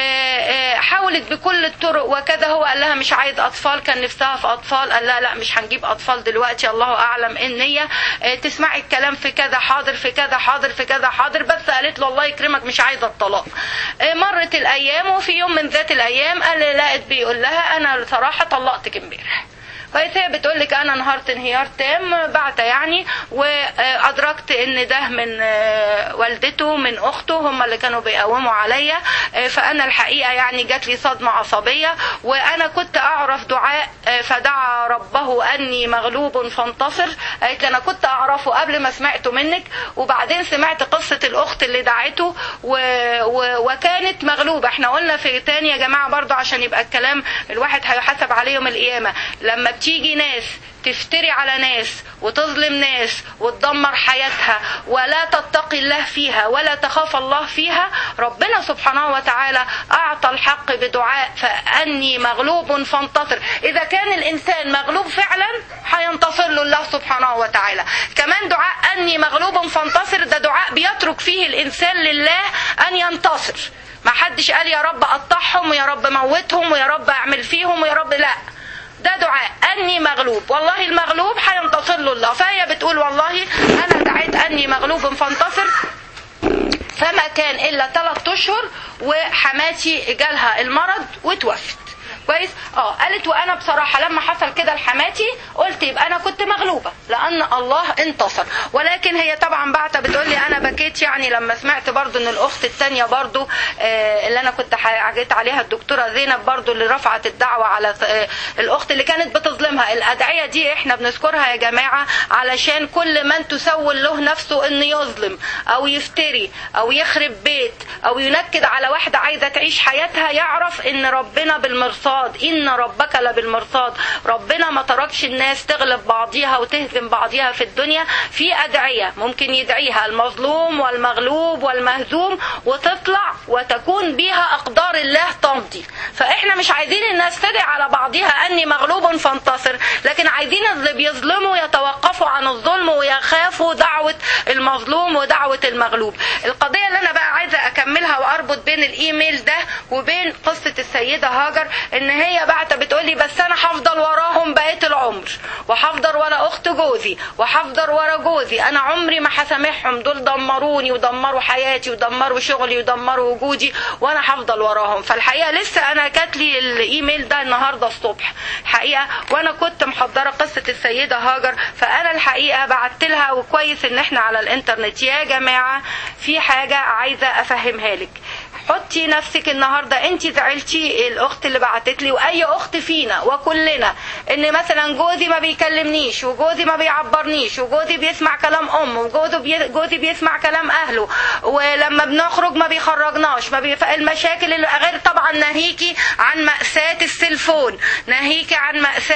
حاولت بكل الطرق وكذا هو قال لها مش عايز اطفال كان نفسها في اطفال قال لها لا مش هنجيب اطفال دلوقتي الله اعلم ان هي تسمعي الكلام في كذا حاضر في كذا حاضر في كذا حاضر بس قالت له الله يكرمك مش عايزه الطلاق مرت الايام وفي يوم من ذات الايام قال لقت بيقول لها انا صراحه طلقتك امبارح كويس هي بتقول لك انا انهارت انهيار تام بعت يعني وادركت ان ده من والدته من اخته هم اللي كانوا بيقوموا عليا فانا الحقيقه يعني جات لي صدمه عصبيه وانا كنت اعرف دعاء فدعا ربه اني مغلوب فانتصر قالت لي انا كنت اعرفه قبل ما سمعته منك وبعدين سمعت قصه الاخت اللي دعته و... و... وكانت مغلوبه احنا قلنا في تاني يا جماعه برضو عشان يبقى الكلام الواحد هيحاسب عليه يوم القيامه لما بتيجي ناس تفتري على ناس وتظلم ناس وتدمر حياتها ولا تتقي الله فيها ولا تخاف الله فيها ربنا سبحانه وتعالى أعطى الحق بدعاء فأني مغلوب فانتصر إذا كان الإنسان مغلوب فعلا هينتصر له الله سبحانه وتعالى كمان دعاء أني مغلوب فانتصر ده دعاء بيترك فيه الإنسان لله أن ينتصر ما حدش قال يا رب قطعهم ويا رب موتهم ويا رب اعمل فيهم ويا رب لا ده دعاء اني مغلوب والله المغلوب هينتصر له الله فهي بتقول والله انا دعيت اني مغلوب فانتصر فما كان الا ثلاث اشهر وحماتي جالها المرض وتوفت كويس اه قالت وانا بصراحه لما حصل كده لحماتي قلت يبقى انا كنت مغلوبه لان الله انتصر ولكن هي طبعا بعتها بتقول لي انا بكيت يعني لما سمعت برضو ان الاخت الثانيه برضو آه اللي انا كنت حاجيت عليها الدكتوره زينب برضو اللي رفعت الدعوه على آه الاخت اللي كانت بتظلمها الادعيه دي احنا بنذكرها يا جماعه علشان كل من تسول له نفسه انه يظلم او يفتري او يخرب بيت او ينكد على واحده عايزه تعيش حياتها يعرف ان ربنا بالمرصاد بالمرصاد إن ربك لبالمرصاد ربنا ما تركش الناس تغلب بعضيها وتهزم بعضيها في الدنيا في أدعية ممكن يدعيها المظلوم والمغلوب والمهزوم وتطلع وتكون بها أقدار الله تمضي فإحنا مش عايزين الناس تدعي على بعضها أني مغلوب فانتصر لكن عايزين اللي بيظلموا يتوقفوا عن الظلم ويخافوا دعوة المظلوم ودعوة المغلوب القضية اللي أنا بقى عايزة أكملها وأربط بين الإيميل ده وبين قصة السيدة هاجر ان هي بعتة بتقولي بس انا هفضل وراهم بقية العمر وهفضل ورا اخت جوزي وهفضل ورا جوزي انا عمري ما هسامحهم دول دمروني ودمروا حياتي ودمروا شغلي ودمروا وجودي وانا هفضل وراهم فالحقيقه لسه انا جات لي الايميل ده النهارده الصبح الحقيقه وانا كنت محضره قصه السيده هاجر فانا الحقيقه بعت لها وكويس ان احنا على الانترنت يا جماعه في حاجه عايزه افهمها لك حطي نفسك النهارده انت زعلتي الاخت اللي بعتت لي واي اخت فينا وكلنا ان مثلا جوزي ما بيكلمنيش وجوزي ما بيعبرنيش وجوزي بيسمع كلام امه وجوزي بي... جوزي بيسمع كلام اهله ولما بنخرج ما بيخرجناش ما بي... المشاكل اللي غير طبعا ناهيكي عن مأساة السلفون ناهيكي عن مأساة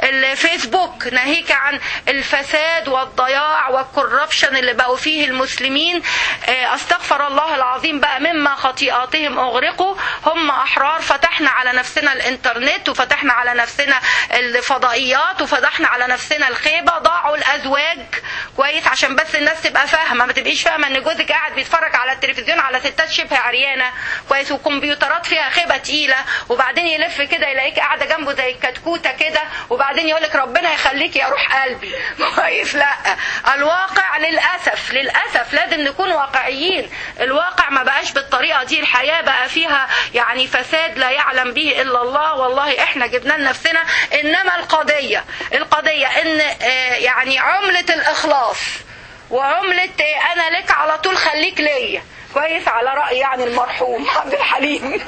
الفيسبوك ناهيك عن الفساد والضياع والكوربشن اللي بقوا فيه المسلمين آه، استغفر الله العظيم بقى مما خطيئاتهم اغرقوا هم احرار فتحنا على نفسنا الانترنت وفتحنا على نفسنا الفضائيات وفتحنا على نفسنا الخيبه ضاعوا الازواج كويس عشان بس الناس تبقى فاهمه ما تبقيش فاهمه ان جوزك قاعد بيتفرج على التلفزيون على ستات شبه عريانه كويس وكمبيوترات فيها خيبه تقيله وبعدين يلف كده يلاقيك قاعده جنبه زي الكتكوته كده وبعدين يقول لك ربنا يخليك يا روح قلبي كويس لا الواقع للاسف للاسف لازم نكون واقعيين الواقع ما بقاش بالطريقه دي الحياه بقى فيها يعني فساد لا يعلم به الا الله والله احنا جبنا لنفسنا انما القضيه القضيه ان آه، يعني عمله الاخلاص وعملة آه، انا لك على طول خليك ليا كويس على رأي يعني المرحوم عبد الحليم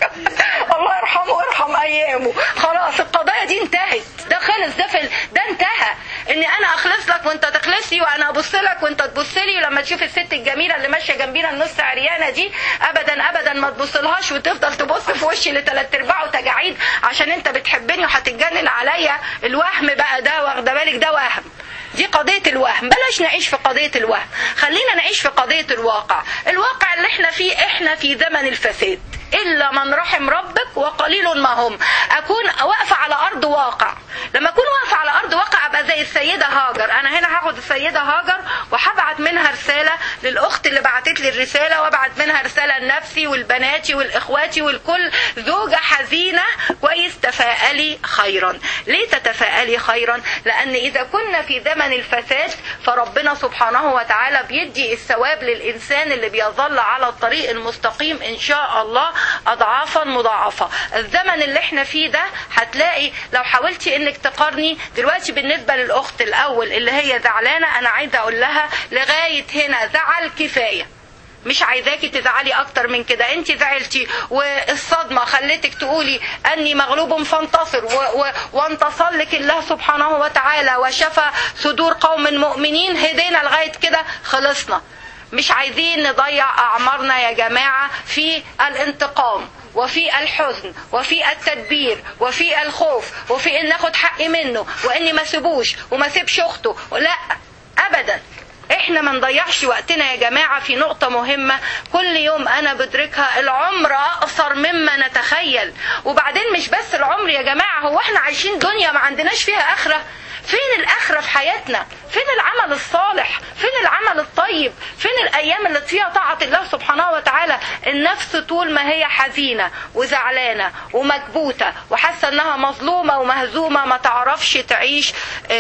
الله يرحمه ويرحم ايامه خلاص القضايا دي انتهت ده خلص ده في ده انتهى ان انا اخلص لك وانت تخلصي وانا ابص لك وانت تبص لي ولما تشوف الست الجميله اللي ماشيه جنبينا النص عريانه دي ابدا ابدا ما تبصلهاش وتفضل تبص في وشي لثلاث ارباعه تجاعيد عشان انت بتحبني وهتتجنن عليا الوهم بقى ده واخده بالك ده وهم دي قضية الوهم بلاش نعيش في قضية الوهم خلينا نعيش في قضية الواقع الواقع اللي احنا فيه احنا في زمن الفساد إلا من رحم ربك وقليل ما هم أكون واقفة على أرض واقع لما أكون واقفة على أرض واقع أبقى زي السيدة هاجر أنا هنا هاخد السيدة هاجر وهبعت منها رسالة للأخت اللي بعتت لي الرسالة وابعت منها رسالة لنفسي والبناتي والإخواتي والكل زوجة حزينة كويس تفائلي خيرا ليه تتفائلي خيرا لأن إذا كنا في زمن الفساد فربنا سبحانه وتعالى بيدي الثواب للإنسان اللي بيظل على الطريق المستقيم إن شاء الله أضعافا مضاعفة الزمن اللي احنا فيه ده هتلاقي لو حاولتي انك تقارني دلوقتي بالنسبة للأخت الأول اللي هي زعلانة أنا عايزة أقول لها لغاية هنا زعل كفاية مش عايزاكي تزعلي اكتر من كده انت زعلتي والصدمه خلتك تقولي اني مغلوب فانتصر و و وانتصر لك الله سبحانه وتعالى وشفى صدور قوم مؤمنين هدينا لغايه كده خلصنا مش عايزين نضيع اعمارنا يا جماعه في الانتقام وفي الحزن وفي التدبير وفي الخوف وفي ان ناخد حقي منه واني ما سيبوش وما سيبش اخته لا ابدا احنا ما نضيعش وقتنا يا جماعة في نقطة مهمة كل يوم انا بدركها العمر اقصر مما نتخيل وبعدين مش بس العمر يا جماعة هو احنا عايشين دنيا ما عندناش فيها اخرة فين الاخرة في حياتنا فين العمل الصالح فين العمل الطيب فين الايام اللي فيها طاعة الله سبحانه وتعالى النفس طول ما هي حزينة وزعلانة ومكبوتة وحاسة انها مظلومة ومهزومة ما تعرفش تعيش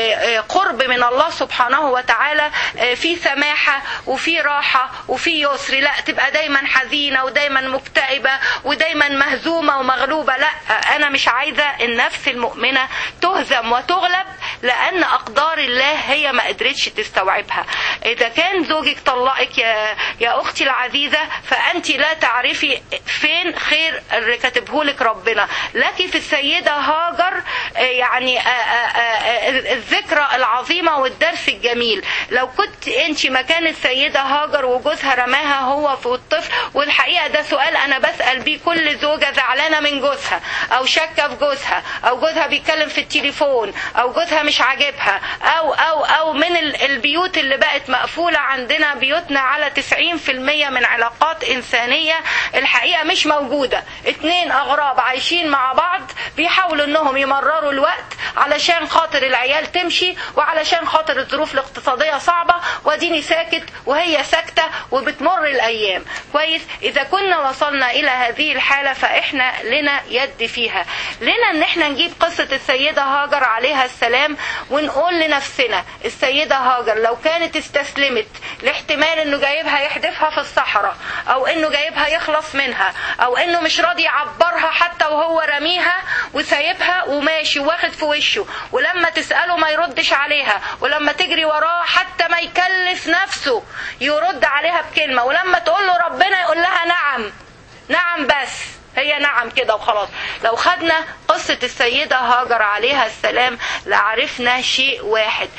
قرب من الله سبحانه وتعالى في سماحة وفي راحة وفي يسر لا تبقى دايما حزينة ودايما مكتئبة ودايما مهزومة ومغلوبة لا انا مش عايزة النفس المؤمنة تهزم وتغلب لان اقدار الله هي ما قدرتش تستوعبها اذا كان زوجك طلقك يا يا اختي العزيزه فانت لا تعرفي فين خير اللي كاتبه لك ربنا لك في السيده هاجر يعني الذكرى العظيمه والدرس الجميل لو كنت انت مكان السيده هاجر وجوزها رماها هو في الطفل والحقيقه ده سؤال انا بسال بيه كل زوجه زعلانه من جوزها او شاكه في جوزها او جوزها بيتكلم في التليفون او جوزها مش عاجبها او او او من البيوت اللي بقت مقفولة عندنا بيوتنا على 90% من علاقات إنسانية الحقيقة مش موجودة اتنين أغراب عايشين مع بعض بيحاولوا انهم يمرروا الوقت علشان خاطر العيال تمشي وعلشان خاطر الظروف الاقتصادية صعبة واديني ساكت وهي ساكتة وبتمر الأيام كويس إذا كنا وصلنا إلى هذه الحالة فإحنا لنا يد فيها لنا ان احنا نجيب قصة السيدة هاجر عليها السلام ونقول لنفسنا السيدة هاجر لو كانت استسلمت لاحتمال انه جايبها يحدفها في الصحراء او انه جايبها يخلص منها او انه مش راضي يعبرها حتى وهو رميها وسايبها وماشي واخد في وشه ولما تسأله ما يردش عليها ولما تجري وراه حتى ما يكلف نفسه يرد عليها بكلمة ولما تقول له ربنا يقول لها نعم نعم بس هي نعم كده وخلاص لو خدنا قصة السيدة هاجر عليها السلام لعرفنا شيء واحد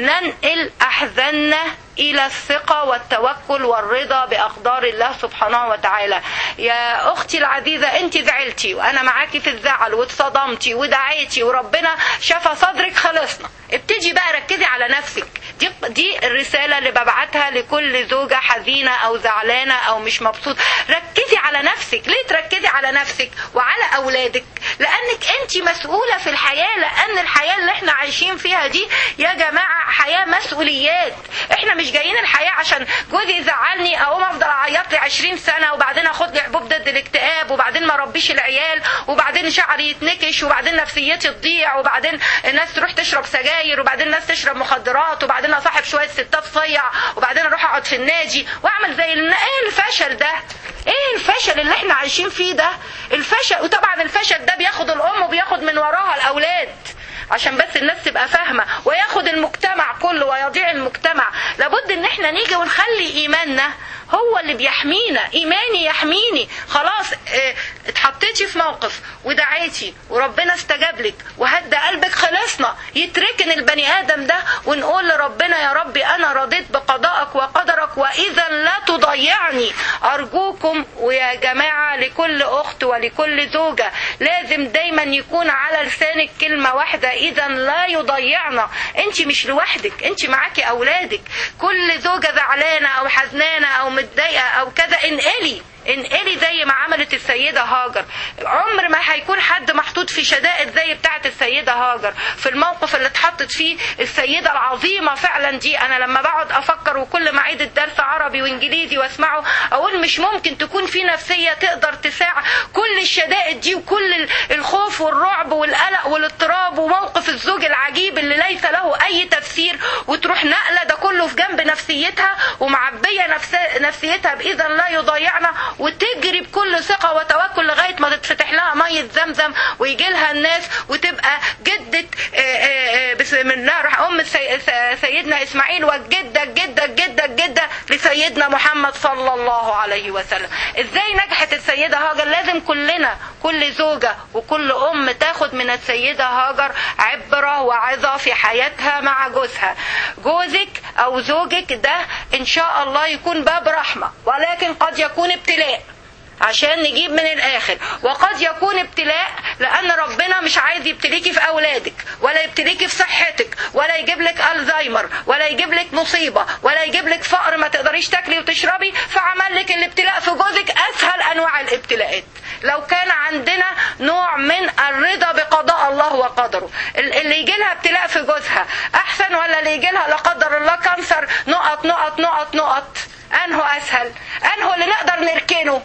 ننقل أحزاننا إلى الثقة والتوكل والرضا بأقدار الله سبحانه وتعالى يا أختي العزيزة أنت زعلتي وأنا معاكي في الزعل واتصدمتي ودعيتي وربنا شفى صدرك خلصنا ابتدي بقى ركزي على نفسك دي, دي الرسالة اللي ببعتها لكل زوجة حزينة أو زعلانة أو مش مبسوط ركزي على نفسك ليه تركزي على نفسك وعلى أولادك لأنك أنت مسؤولة في الحياة لأن الحياة اللي احنا عايشين فيها دي يا جماعة حياة مسؤوليات احنا مش جايين الحياة عشان جوزي يزعلني اقوم افضل اعيط لي 20 سنة وبعدين اخد لي حبوب ضد الاكتئاب وبعدين ما ربيش العيال وبعدين شعري يتنكش وبعدين نفسيتي تضيع وبعدين الناس تروح تشرب سجاير وبعدين الناس تشرب مخدرات وبعدين اصاحب شوية ستات صيع وبعدين اروح اقعد في النادي واعمل زي ال- ايه الفشل ده ايه الفشل اللي احنا عايشين فيه ده الفشل وطبعا الفشل ده بياخد الام وبياخد من وراها الاولاد عشان بس الناس تبقى فاهمة وياخد المجتمع كله ويضيع المجتمع لابد ان احنا نيجي ونخلي ايماننا هو اللي بيحمينا ايماني يحميني خلاص اه، اتحطيتي في موقف ودعيتي وربنا استجاب لك وهدى قلبك خلصنا يتركن البني ادم ده ونقول لربنا يا ربي انا رضيت بقضائك وقدرك واذا لا تضيعني ارجوكم ويا جماعة لكل اخت ولكل زوجة لازم دايما يكون على لسانك كلمة واحدة اذا لا يضيعنا انت مش لوحدك انت معاكي اولادك كل زوجة زعلانة او حزنانة او متضايقة او كذا انقلي انقلي زي ما عملت السيدة هاجر عمر ما هيكون حد محطوط في شدائد زي بتاعة السيدة هاجر في الموقف اللي اتحطت فيه السيدة العظيمة فعلا دي انا لما بقعد افكر وكل ما اعيد الدرس عربي وانجليزي واسمعه اقول مش ممكن تكون في نفسية تقدر تساع كل الشدائد دي وكل ال- الخوف والرعب والقلق والاضطراب وموقف الزوج العجيب اللي ليس له اي تفسير وتروح نقلة ده كله في جنب نفسيتها ومعبية نفس نفسيتها باذا لا يضيعنا وتجري بكل ثقة وتوكل لغاية ما تتفتح لها مية زمزم ويجي لها الناس وتبقى جدة آه، آه، آه، بسم الله الرحمن ام السي- س- سيدنا اسماعيل والجدة جدة جدة جدة لسيدنا محمد صلى الله عليه وسلم ازاي نجحت السيدة هاجر لازم كلنا كل زوجة وكل ام تاخد من السيدة هاجر عبرة وعظة في حياتها مع جوزها جوزك او زوجك ده ان شاء الله يكون باب رحمة ولكن قد يكون ابتلاء عشان نجيب من الاخر وقد يكون ابتلاء لان ربنا مش عايز يبتليكي في اولادك ولا يبتليكي في صحتك ولا يجيب لك الزهايمر ولا يجيب لك مصيبه ولا يجيب لك فقر ما تقدريش تاكلي وتشربي فعمل لك الابتلاء في جوزك اسهل انواع الابتلاءات لو كان عندنا نوع من الرضا بقضاء الله وقدره ال- اللي يجي لها ابتلاء في جوزها احسن ولا اللي يجي لها لا قدر الله كانسر نقط نقط نقط نقط انه اسهل انه اللي نقدر نركنه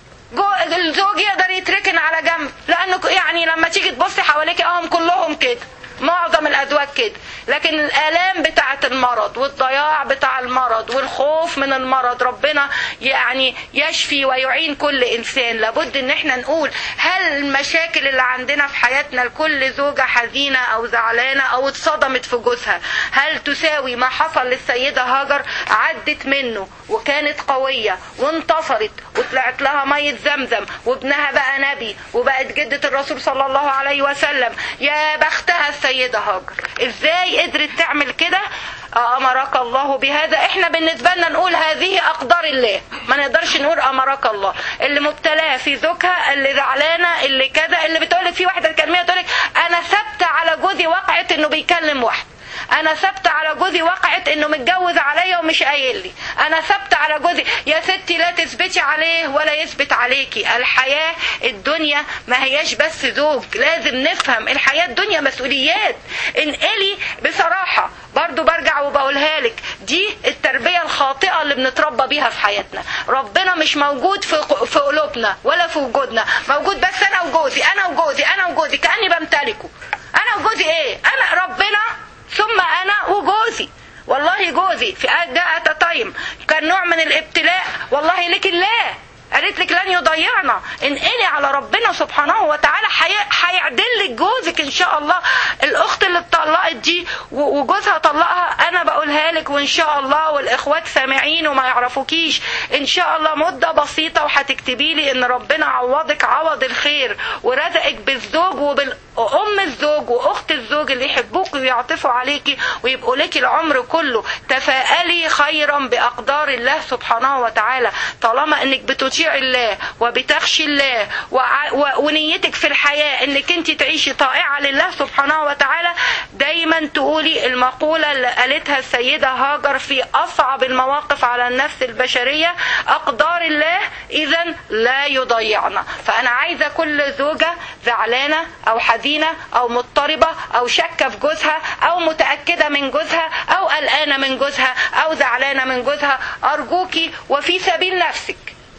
جو الزوج يقدر يتركن على جنب لانه ك- يعني لما تيجي تبصي حواليك اهم كلهم كده معظم الازواج كده لكن الالام بتاعه المرض والضياع بتاع المرض والخوف من المرض ربنا يعني يشفي ويعين كل انسان لابد ان احنا نقول هل المشاكل اللي عندنا في حياتنا لكل زوجه حزينه او زعلانه او اتصدمت في جوزها هل تساوي ما حصل للسيده هاجر عدت منه وكانت قويه وانتصرت وطلعت لها ميه زمزم وابنها بقى نبي وبقت جده الرسول صلى الله عليه وسلم يا بختها السيده هاجر ازاي قدرت تعمل كده امرك الله بهذا احنا بالنسبه لنا نقول هذه اقدار الله ما نقدرش نقول امرك الله اللي مبتلاه في زوجها اللي زعلانه اللي كذا اللي بتقولك في واحده كلمه تقولك انا ثابته على جوزي وقعت انه بيكلم واحد انا ثابته على جوزي وقعت انه متجوز عليا ومش قايل لي انا ثابته على جوزي يا ستي لا تثبتي عليه ولا يثبت عليكي الحياه الدنيا ما هياش بس زوج لازم نفهم الحياه الدنيا مسؤوليات انقلي بصراحه برضو برجع وبقولها لك دي التربيه الخاطئه اللي بنتربى بيها في حياتنا ربنا مش موجود في في قلوبنا ولا في وجودنا موجود بس انا وجوزي انا وجوزي انا وجوزي كاني بمتلكه انا وجوزي ايه انا ربنا ثم انا وجوزي والله جوزي في جاء تايم كان نوع من الابتلاء والله لك الله قالت لك لن يضيعنا انقلي على ربنا سبحانه وتعالى هي- هيعدل لك جوزك ان شاء الله الاخت اللي اتطلقت دي و- وجوزها طلقها انا بقولها لك وان شاء الله والاخوات سامعين وما يعرفوكيش ان شاء الله مده بسيطه وهتكتبي لي ان ربنا عوضك عوض الخير ورزقك بالزوج وبالام الزوج واخت الزوج اللي يحبوك ويعطفوا عليكي ويبقوا لك العمر كله تفائلي خيرا باقدار الله سبحانه وتعالى طالما انك بتطيع الله وبتخشي الله وع- و- ونيتك في الحياه انك انت تعيشي طائعه لله سبحانه وتعالى دايما تقولي المقوله اللي قالتها السيده هاجر في اصعب المواقف على النفس البشريه اقدار الله اذا لا يضيعنا فانا عايزه كل زوجه زعلانه او حزينه او مضطربه او شاكه في جوزها او متاكده من جوزها او قلقانه من جوزها او زعلانه من جوزها ارجوكي وفي سبيل نفسك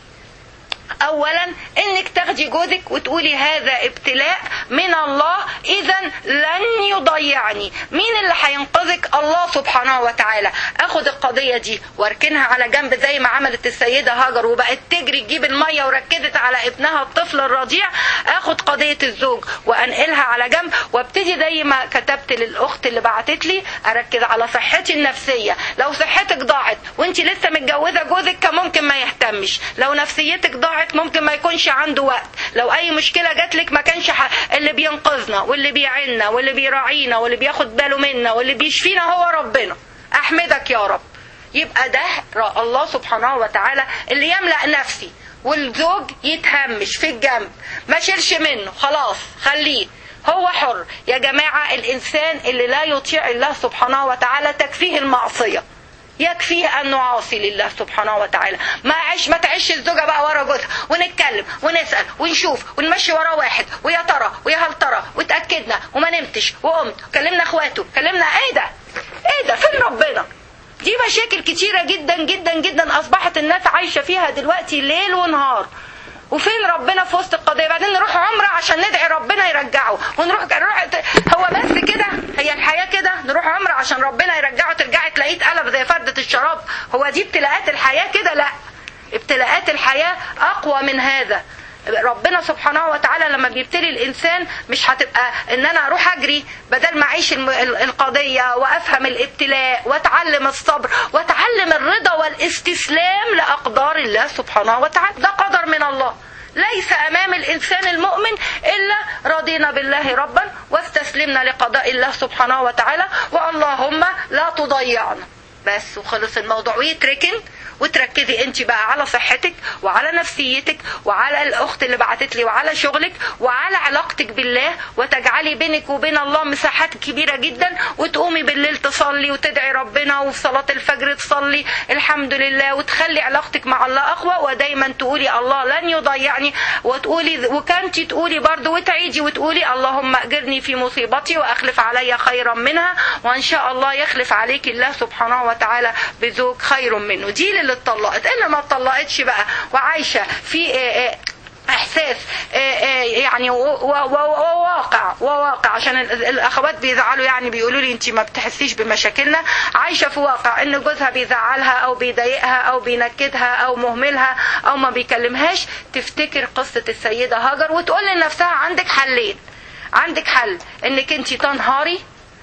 اولا انك تاخدي جوزك وتقولي هذا ابتلاء من الله اذا لن يضيعني مين اللي هينقذك الله سبحانه وتعالى اخد القضيه دي واركنها على جنب زي ما عملت السيده هاجر وبقت تجري تجيب الميه وركزت على ابنها الطفل الرضيع اخد قضيه الزوج وانقلها على جنب وابتدي زي ما كتبت للاخت اللي بعتت لي اركز على صحتي النفسيه لو صحتك ضاعت وانت لسه متجوزه جوزك كان ممكن ما يهتمش لو نفسيتك ضاعت ممكن ما يكونش عنده وقت لو اي مشكله جات لك ما كانش ح... اللي بينقذنا واللي بيعيننا واللي بيراعينا واللي بياخد باله منا واللي بيشفينا هو ربنا احمدك يا رب يبقى ده ر- الله سبحانه وتعالى اللي يملا نفسي والزوج يتهمش في الجنب ما شيلش منه خلاص خليه هو حر يا جماعة الإنسان اللي لا يطيع الله سبحانه وتعالى تكفيه المعصية يكفيه أن نعاصي لله سبحانه وتعالى ما عيش ما تعيش الزوجة بقى ورا جوزها ونتكلم ونسأل ونشوف ونمشي ورا واحد ويا ترى ويا هل ترى وتأكدنا وما نمتش وقمت كلمنا اخواته كلمنا ايه ده ايه ده فين ربنا دي مشاكل كتيرة جدا جدا جدا أصبحت الناس عايشة فيها دلوقتي ليل ونهار وفين ربنا في وسط القضية بعدين نروح عمرة عشان ندعي ربنا يرجعه ونروح نروح هو بس كده هي الحياة كده نروح عمرة عشان ربنا يرجعه ترجعي تلاقيه اتقلب زي فردة الشراب هو دي ابتلاءات الحياة كده لا ابتلاءات الحياة أقوى من هذا ربنا سبحانه وتعالى لما بيبتلي الانسان مش هتبقى ان انا اروح اجري بدل ما اعيش الم- ال- القضيه وافهم الابتلاء واتعلم الصبر واتعلم الرضا والاستسلام لاقدار الله سبحانه وتعالى ده قدر من الله ليس امام الانسان المؤمن الا رضينا بالله ربا واستسلمنا لقضاء الله سبحانه وتعالى واللهم لا تضيعنا بس وخلص الموضوع ويتركن وتركزي انت بقى على صحتك وعلى نفسيتك وعلى الاخت اللي بعتت لي وعلى شغلك وعلى علاقتك بالله وتجعلي بينك وبين الله مساحات كبيره جدا وتقومي بالليل تصلي وتدعي ربنا وفي صلاه الفجر تصلي الحمد لله وتخلي علاقتك مع الله اقوى ودايما تقولي الله لن يضيعني وتقولي وكانت تقولي برضو وتعيدي وتقولي اللهم اجرني في مصيبتي واخلف علي خيرا منها وان شاء الله يخلف عليك الله سبحانه وتعالى بزوج خير منه دي اللي اتطلقت اللي ما اتطلقتش بقى وعايشه في آه، آه، احساس آه، آه، يعني و- و- و- وواقع وواقع عشان ال- الاخوات بيزعلوا يعني بيقولوا لي انت ما بتحسيش بمشاكلنا عايشه في واقع ان جوزها بيزعلها او بيضايقها او بينكدها او مهملها او ما بيكلمهاش تفتكر قصه السيده هاجر وتقول لنفسها عندك حلين عندك حل انك انت تنهاري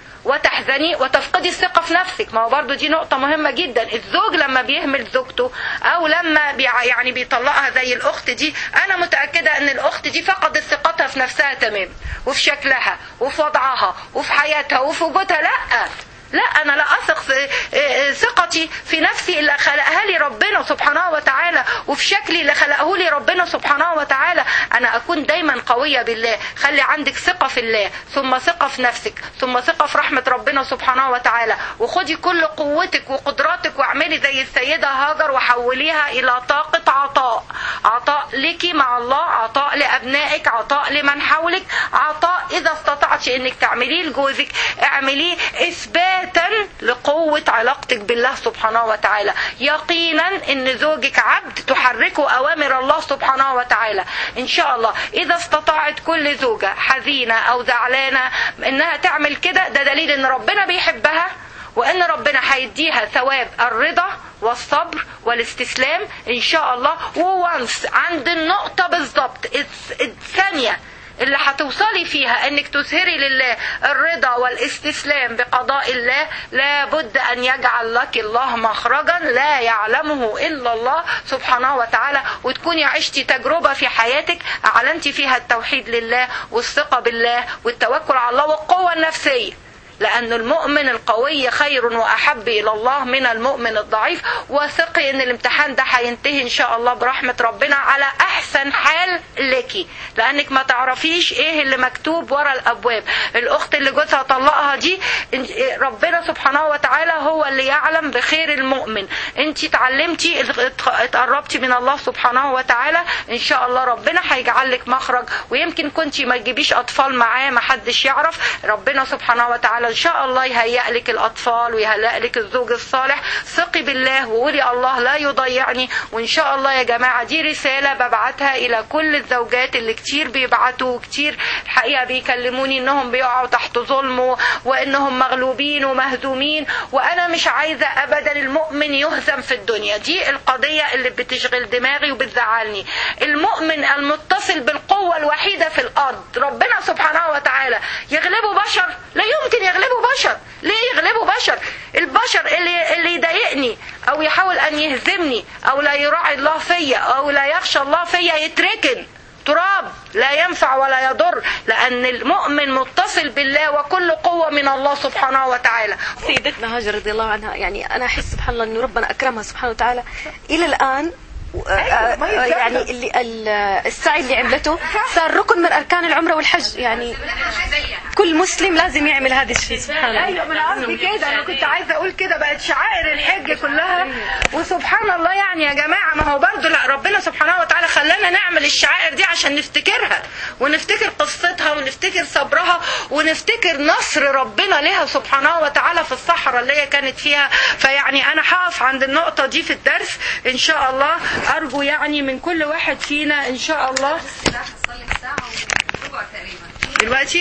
وتحزني وتفقدي الثقة في نفسك ما هو برضو دي نقطة مهمة جدا الزوج لما بيهمل زوجته أو لما بيع يعني بيطلقها زي الأخت دي أنا متأكدة أن الأخت دي فقدت ثقتها في نفسها تمام وفي شكلها وفي وضعها وفي حياتها وفي وجودها لأ لا انا لا اثق في آه، ثقتي في نفسي اللي خلقها لي ربنا سبحانه وتعالى وفي شكلي اللي خلقه لي ربنا سبحانه وتعالى انا اكون دايما قويه بالله خلي عندك ثقه في الله ثم ثقه في نفسك ثم ثقه في رحمه ربنا سبحانه وتعالى وخدي كل قوتك وقدراتك واعملي زي السيده هاجر وحوليها الى طاقه عطاء عطاء لك مع الله عطاء لابنائك عطاء لمن حولك عطاء اذا استطعت انك تعمليه لجوزك اعمليه اثباتا لقوه علاقتك بالله سبحانه وتعالى يقينا ان زوجك عبد تحركه اوامر الله سبحانه وتعالى ان شاء الله اذا استطاعت كل زوجه حزينه او زعلانه انها تعمل كده ده دليل ان ربنا بيحبها وان ربنا هيديها ثواب الرضا والصبر والاستسلام ان شاء الله وونس عند النقطه بالظبط الثانيه اللي هتوصلي فيها انك تظهري لله الرضا والاستسلام بقضاء الله لابد ان يجعل لك الله مخرجا لا يعلمه الا الله سبحانه وتعالى وتكوني عشتي تجربه في حياتك اعلنتي فيها التوحيد لله والثقه بالله والتوكل على الله والقوه النفسيه لأن المؤمن القوي خير وأحب إلى الله من المؤمن الضعيف وثقي إن الامتحان ده هينتهي إن شاء الله برحمة ربنا على أحسن حال لك لأنك ما تعرفيش إيه اللي مكتوب ورا الأبواب الأخت اللي جوزها طلقها دي ربنا سبحانه وتعالى هو اللي يعلم بخير المؤمن أنت اتعلمتي اتقربتي من الله سبحانه وتعالى إن شاء الله ربنا هيجعل لك مخرج ويمكن كنت ما تجيبيش أطفال معاه ما حدش يعرف ربنا سبحانه وتعالى ان شاء الله يهيئ لك الاطفال ويهيئ لك الزوج الصالح ثقي بالله وقولي الله لا يضيعني وان شاء الله يا جماعه دي رساله ببعتها الى كل الزوجات اللي كتير بيبعتوا كتير الحقيقه بيكلموني انهم بيقعوا تحت ظلم وانهم مغلوبين ومهزومين وانا مش عايزه ابدا المؤمن يهزم في الدنيا دي القضيه اللي بتشغل دماغي وبتزعلني المؤمن المتصل بالقوه الوحيده في الارض ربنا سبحانه وتعالى يغلبه بشر لا يمكن يغلبوا بشر ليه يغلبوا بشر البشر اللي اللي يضايقني او يحاول ان يهزمني او لا يراعي الله فيا او لا يخشى الله فيا يتركن تراب لا ينفع ولا يضر لأن المؤمن متصل بالله وكل قوة من الله سبحانه وتعالى سيدتنا هاجر رضي الله عنها يعني أنا أحس سبحان الله أنه ربنا أكرمها سبحانه وتعالى إلى الآن يعني اللي السعي اللي عملته صار ركن من اركان العمره والحج يعني كل مسلم لازم يعمل هذا الشيء سبحان الله ايوه من قصدي كده انا كنت عايزه اقول كده بقت شعائر الحج كلها وسبحان الله يعني يا جماعه ما هو برضه لا ربنا سبحانه وتعالى خلانا نعمل الشعائر دي عشان نفتكرها ونفتكر قصتها ونفتكر صبرها ونفتكر نصر ربنا لها سبحانه وتعالى في الصحراء اللي هي كانت فيها فيعني انا هقف عند النقطه دي في الدرس ان شاء الله ارجو يعني من كل واحد فينا ان شاء الله دلوقتي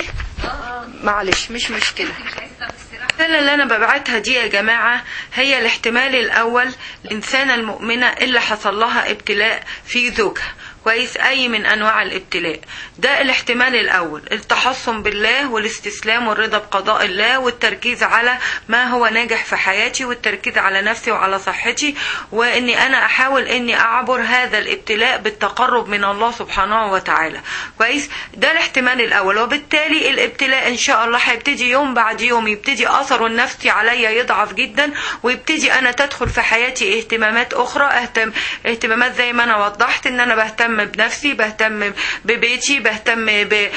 معلش مش مشكله الرسالة اللي أنا ببعتها دي يا جماعة هي الاحتمال الأول الإنسانة المؤمنة اللي حصل لها ابتلاء في زوجها كويس أي من أنواع الابتلاء ده الاحتمال الأول التحصن بالله والاستسلام والرضا بقضاء الله والتركيز على ما هو ناجح في حياتي والتركيز على نفسي وعلى صحتي وإني أنا أحاول إني أعبر هذا الابتلاء بالتقرب من الله سبحانه وتعالى كويس ده الاحتمال الأول وبالتالي الابتلاء إن شاء الله هيبتدي يوم بعد يوم يبتدي أثره النفسي عليا يضعف جدا ويبتدي أنا تدخل في حياتي اهتمامات أخرى اهتم اهتمامات زي ما أنا وضحت إن أنا بهتم بنفسي بهتم ببيتي بهتم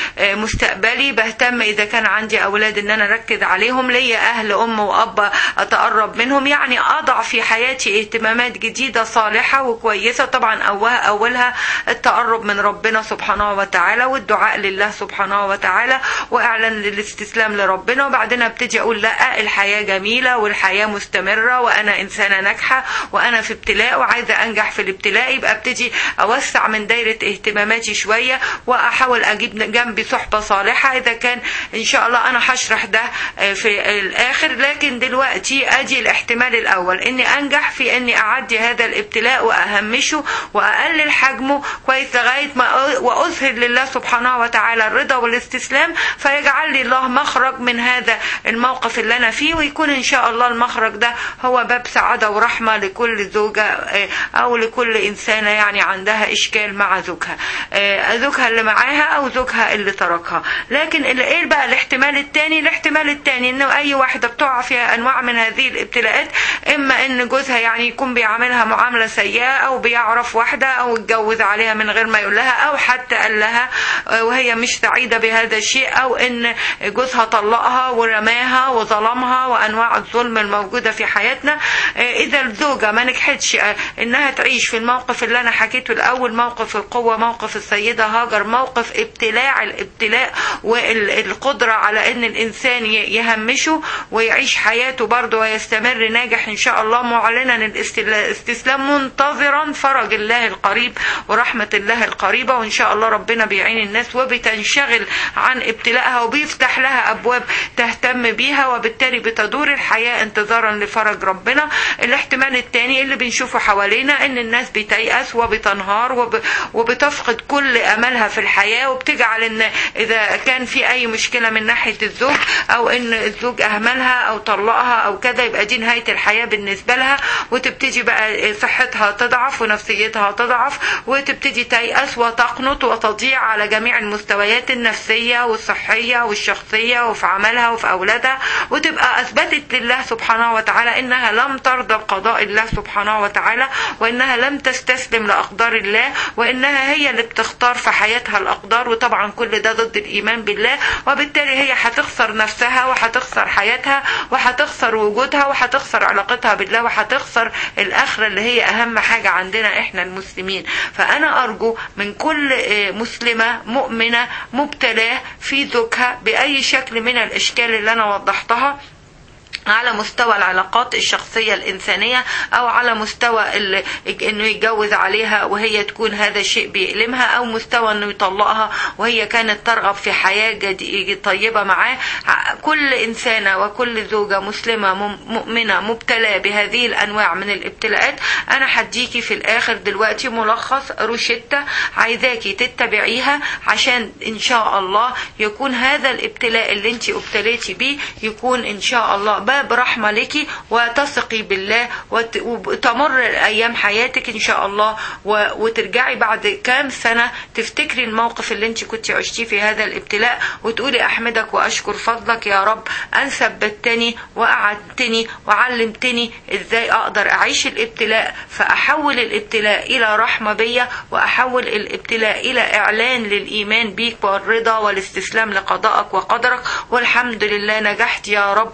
بمستقبلي بهتم اذا كان عندي اولاد ان انا اركز عليهم ليا اهل ام واب اتقرب منهم يعني اضع في حياتي اهتمامات جديده صالحه وكويسه طبعا اولها اولها التقرب من ربنا سبحانه وتعالى والدعاء لله سبحانه وتعالى واعلان الاستسلام لربنا وبعدين ابتدي اقول لا الحياه جميله والحياه مستمره وانا انسانه ناجحه وانا في ابتلاء وعايزه انجح في الابتلاء يبقى ابتدي اوسع من دايره اهتماماتي شويه واحاول اجيب جنبي صحبه صالحه اذا كان ان شاء الله انا هشرح ده في الاخر لكن دلوقتي ادي الاحتمال الاول اني انجح في اني اعدي هذا الابتلاء واهمشه واقلل حجمه كويس لغايه ما واظهر لله سبحانه وتعالى الرضا والاستسلام فيجعل لي الله مخرج من هذا الموقف اللي انا فيه ويكون ان شاء الله المخرج ده هو باب سعاده ورحمه لكل زوجه او لكل انسانه يعني عندها اشكال مع زوجها زوجها اللي معاها او زوجها اللي تركها لكن ايه بقى الاحتمال الثاني الاحتمال الثاني انه اي واحده بتقع فيها انواع من هذه الابتلاءات اما ان جوزها يعني يكون بيعاملها معامله سيئه او بيعرف واحده او اتجوز عليها من غير ما يقول لها او حتى قال لها وهي مش سعيده بهذا الشيء او ان جوزها طلقها ورماها وظلمها وانواع الظلم الموجوده في حياتنا اذا الزوجه ما نجحتش انها تعيش في الموقف اللي انا حكيته الاول موقف القوه موقف السيده هاجر موقف ابتلاع الابتلاء والقدره على ان الانسان يهمشه ويعيش حياته برضه ويستمر ناجح ان شاء الله معلنا الاستسلام منتظرا فرج الله القريب ورحمه الله القريبه وان شاء الله ربنا بيعين الناس وبتنشغل عن ابتلائها وبيفتح لها ابواب تهتم بيها وبالتالي بتدور الحياه انتظارا لفرج ربنا الاحتمال الثاني اللي بنشوفه حوالينا ان الناس بتيأس وبتنهار وب... وبتفقد كل املها في الحياه وبتجعل ان اذا كان في اي مشكله من ناحيه الزوج او ان الزوج اهملها او طلقها او كذا يبقى دي نهايه الحياه بالنسبه لها وتبتدي بقى صحتها تضعف ونفسيتها تضعف وتبتدي تيأس وتقنط وتضيع على جميع المستويات النفسيه والصحيه والشخصيه وفي عملها وفي اولادها وتبقى اثبتت لله سبحانه وتعالى انها لم ترضى بقضاء الله سبحانه وتعالى وانها لم تستسلم لاقدار الله وانها هي اللي بتختار في حياتها الاقدار وطبعا كل ده ضد الايمان بالله وبالتالي هي هتخسر نفسها وهتخسر حياتها وهتخسر وجودها وهتخسر علاقتها بالله وهتخسر الاخره اللي هي اهم حاجه عندنا احنا المسلمين فانا ارجو من كل مسلمه مؤمنه مبتلاه في زوجها باي شكل من الاشكال اللي انا وضحتها على مستوى العلاقات الشخصية الإنسانية أو على مستوى إنه يتجوز عليها وهي تكون هذا الشيء بيألمها أو مستوى إنه يطلقها وهي كانت ترغب في حياة طيبة معاه كل إنسانة وكل زوجة مسلمة مؤمنة مبتلاة بهذه الأنواع من الابتلاءات أنا هديكي في الآخر دلوقتي ملخص روشتة عايزاكي تتبعيها عشان إن شاء الله يكون هذا الابتلاء اللي انت ابتليتي بيه يكون إن شاء الله باب رحمة لك وتثقي بالله وتمر أيام حياتك إن شاء الله وترجعي بعد كام سنة تفتكري الموقف اللي انت كنت عشتيه في هذا الابتلاء وتقولي أحمدك وأشكر فضلك يا رب أن ثبتني وأعدتني وعلمتني إزاي أقدر أعيش الابتلاء فأحول الابتلاء إلى رحمة بيا وأحول الابتلاء إلى إعلان للإيمان بيك والرضا والاستسلام لقضائك وقدرك والحمد لله نجحت يا رب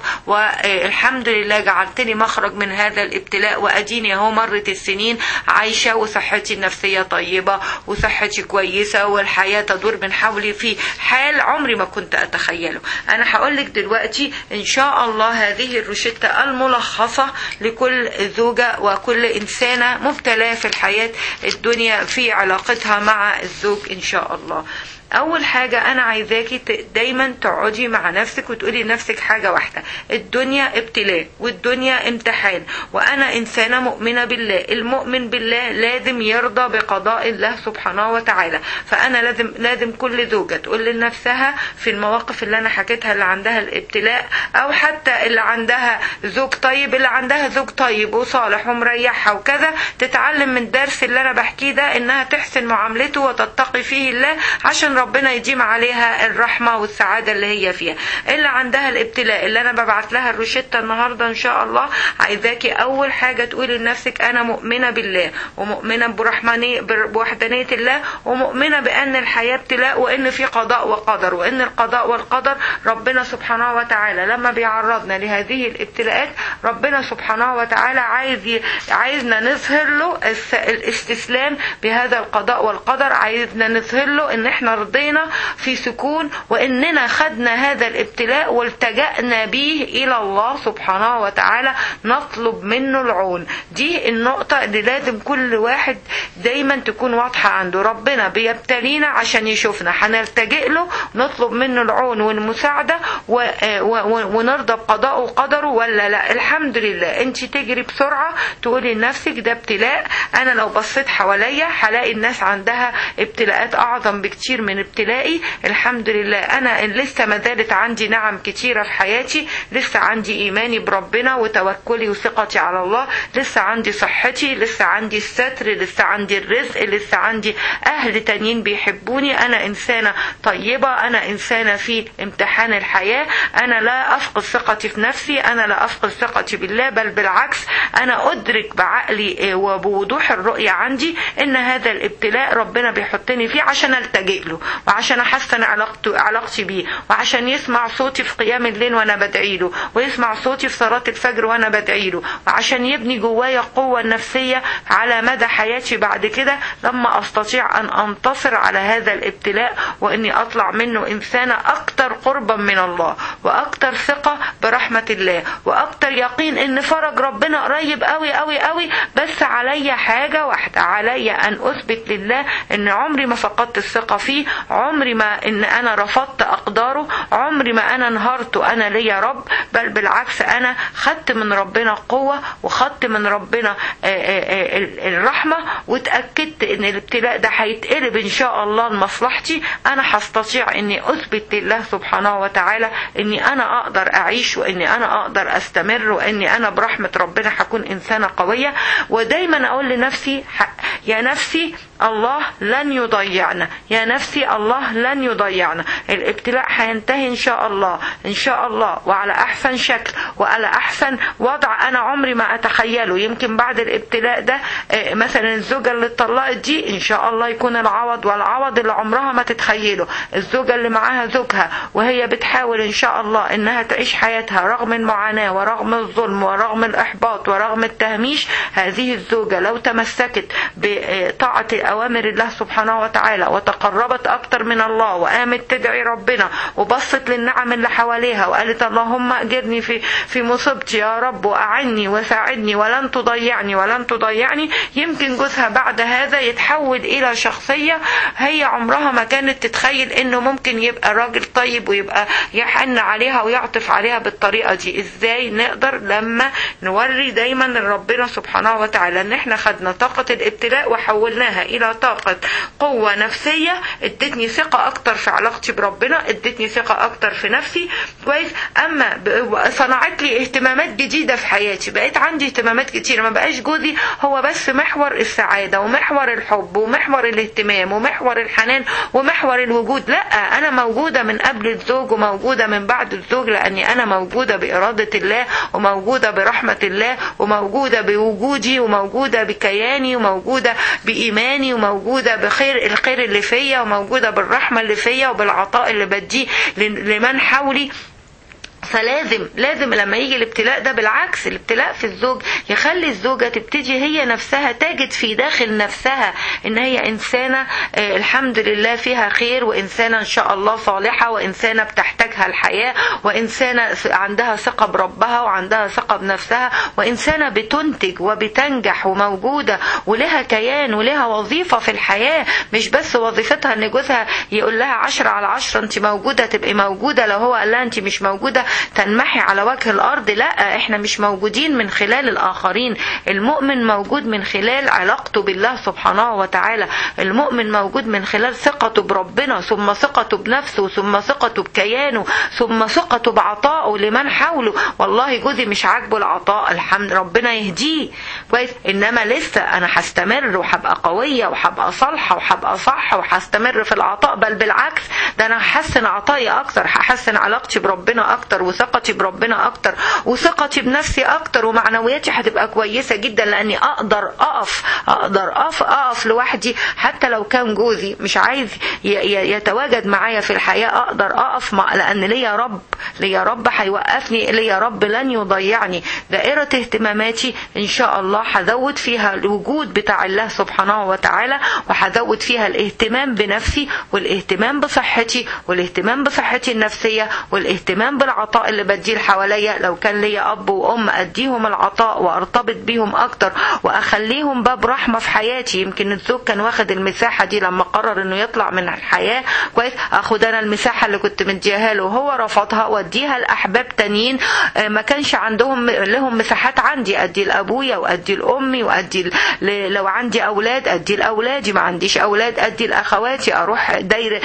والحمد لله جعلتني مخرج من هذا الابتلاء واديني اهو مرت السنين عايشه وصحتي النفسيه طيبه وصحتي كويسه والحياه تدور من حولي في حال عمري ما كنت اتخيله انا هقول لك دلوقتي ان شاء الله هذه الروشته الملخصه لكل زوجه وكل انسانه مبتلاه في الحياه الدنيا في علاقتها مع الزوج ان شاء الله اول حاجة انا عايزاكي دايما تقعدي مع نفسك وتقولي لنفسك حاجة واحدة الدنيا ابتلاء والدنيا امتحان وانا انسانة مؤمنة بالله المؤمن بالله لازم يرضى بقضاء الله سبحانه وتعالى فانا لازم لازم كل زوجة تقول لنفسها في المواقف اللي انا حكيتها اللي عندها الابتلاء او حتى اللي عندها زوج طيب اللي عندها زوج طيب وصالح ومريحها وكذا تتعلم من الدرس اللي انا بحكيه ده انها تحسن معاملته وتتقي فيه الله عشان ربنا يديم عليها الرحمة والسعادة اللي هي فيها اللي عندها الابتلاء اللي انا ببعت لها الروشتة النهاردة ان شاء الله عايزاكي اول حاجة تقولي لنفسك انا مؤمنة بالله ومؤمنة برحمانية بوحدانية الله ومؤمنة بان الحياة ابتلاء وان في قضاء وقدر وان القضاء والقدر ربنا سبحانه وتعالى لما بيعرضنا لهذه الابتلاءات ربنا سبحانه وتعالى عايز عايزنا نظهر له الاستسلام بهذا القضاء والقدر عايزنا نظهر له ان احنا رضينا في سكون واننا خدنا هذا الابتلاء والتجأنا به الى الله سبحانه وتعالى نطلب منه العون دي النقطة اللي لازم كل واحد دايما تكون واضحة عنده ربنا بيبتلينا عشان يشوفنا هنلتجئ له نطلب منه العون والمساعدة و... و... ونرضى بقضاءه وقدره ولا لا الحمد لله انت تجري بسرعة تقولي لنفسك ده ابتلاء انا لو بصيت حواليا هلاقي الناس عندها ابتلاءات اعظم بكتير من ابتلائي الحمد لله انا لسه ما زالت عندي نعم كتيرة في حياتي لسه عندي ايماني بربنا وتوكلي وثقتي على الله لسه عندي صحتي لسه عندي الستر لسه عندي الرزق لسه عندي اهل تانيين بيحبوني انا انسانة طيبة انا انسانة في امتحان الحياة انا لا افقد ثقتي في نفسي انا لا افقد ثقتي بالله بل بالعكس انا ادرك بعقلي وبوضوح الرؤية عندي ان هذا الابتلاء ربنا بيحطني فيه عشان التجئ له وعشان احسن علاقته علاقتي بيه وعشان يسمع صوتي في قيام الليل وانا بدعي له ويسمع صوتي في صلاه الفجر وانا بدعي له وعشان يبني جوايا القوه النفسيه على مدى حياتي بعد كده لما استطيع ان انتصر على هذا الابتلاء واني اطلع منه انسانه اكثر قربا من الله واكثر ثقه برحمه الله واكثر يقين ان فرج ربنا قريب قوي قوي قوي بس عليا حاجة واحدة عليا ان اثبت لله ان عمري ما فقدت الثقة فيه عمري ما ان انا رفضت اقداره عمري ما انا انهارت وانا ليا رب بل بالعكس انا خدت من ربنا قوة وخدت من ربنا الرحمة واتأكدت ان الابتلاء ده هيتقلب ان شاء الله لمصلحتي انا هستطيع اني اثبت لله سبحانه وتعالى اني انا اقدر اعيش واني انا اقدر استمر واني انا برحمة ربنا هكون انسانة قوية ودايما اقول لنفسي يا نفسي الله لن يضيعنا يا نفسي الله لن يضيعنا الابتلاء هينتهي ان شاء الله ان شاء الله وعلى احسن شكل وعلى احسن وضع انا عمري ما اتخيله يمكن بعد الابتلاء ده مثلا الزوجة اللي اتطلقت دي ان شاء الله يكون العوض والعوض اللي عمرها ما تتخيله الزوجة اللي معاها زوجها وهي بتحاول ان شاء الله انها تعيش حياتها رغم المعاناة ورغم الظلم ورغم الاحباط ورغم التهميش هذه الزوجة لو تمسكت بطاعة اوامر الله سبحانه وتعالى وتقربت اكتر من الله وقامت تدعي ربنا وبصت للنعم اللي حواليها وقالت اللهم اجرني في في مصيبتي يا رب واعني وساعدني ولن تضيعني ولن تضيعني يمكن جوزها بعد هذا يتحول الى شخصية هي عمرها ما كانت تتخيل انه ممكن يبقى راجل طيب ويبقى يحن عليها ويعطف عليها بالطريقة دي ازاي نقدر لما نوري دايما ربنا سبحانه وتعالى ان احنا خدنا طاقة الابتلاء وحولناها الى طاقة قوة نفسية ادتني ثقة اكتر في علاقتي بربنا ادتني ثقة اكتر في نفسي كويس اما صنعت لي اهتمامات جديدة في حياتي بقيت عندي اهتمامات كتير ما بقاش جوزي هو بس محور السعادة ومحور الحب ومحور الاهتمام ومحور الحنان ومحور الوجود لا انا موجودة من قبل الزوج وموجودة من بعد الزوج لاني انا موجودة بارادة الله وموجودة برحمة الله وموجودة بوجودي وموجودة بكياني وموجودة بإيماني وموجودة بخير الخير اللي فيا وموجودة بالرحمة اللي فيا وبالعطاء اللي بديه لمن حولي فلازم لازم لما يجي الابتلاء ده بالعكس الابتلاء في الزوج يخلي الزوجة تبتدي هي نفسها تجد في داخل نفسها ان هي انسانة آه الحمد لله فيها خير وانسانة ان شاء الله صالحة وانسانة بتحتاجها الحياة وانسانة عندها ثقة بربها وعندها ثقة بنفسها وانسانة بتنتج وبتنجح وموجودة ولها كيان ولها وظيفة في الحياة مش بس وظيفتها ان جوزها يقول لها عشرة على عشرة انت موجودة تبقي موجودة لو هو قال لها انت مش موجودة تنمحي على وجه الارض لا احنا مش موجودين من خلال الاخرين المؤمن موجود من خلال علاقته بالله سبحانه وتعالى المؤمن موجود من خلال ثقته بربنا ثم ثقته بنفسه ثم ثقته بكيانه ثم ثقته بعطائه لمن حوله والله جوزي مش عاجبه العطاء الحمد ربنا يهديه كويس انما لسه انا هستمر وهبقى قويه وهبقى صالحه وهبقى صح وهستمر في العطاء بل بالعكس ده انا هحسن عطائي اكتر هحسن علاقتي بربنا اكتر وثقتي بربنا اكتر وثقتي بنفسي اكتر ومعنوياتي هتبقى كويسه جدا لاني اقدر اقف اقدر اقف اقف لوحدي حتى لو كان جوزي مش عايز يتواجد معايا في الحياه اقدر اقف مع لان ليا رب ليا رب هيوقفني ليا رب لن يضيعني دائره اهتماماتي ان شاء الله هزود فيها الوجود بتاع الله سبحانه وتعالى وهزود فيها الاهتمام بنفسي والاهتمام بصحتي والاهتمام بصحتي النفسيه والاهتمام بالعطاء اللي بديه حواليا لو كان ليا اب وام اديهم العطاء وارتبط بيهم اكتر واخليهم باب رحمه في حياتي يمكن الزوج كان واخد المساحه دي لما قرر انه يطلع من الحياه كويس اخد انا المساحه اللي كنت مديها له وهو رفضها واديها لاحباب تانيين ما كانش عندهم لهم مساحات عندي ادي لابويا وادي لامي وادي لو عندي اولاد ادي لاولادي ما عنديش اولاد ادي لاخواتي اروح دايره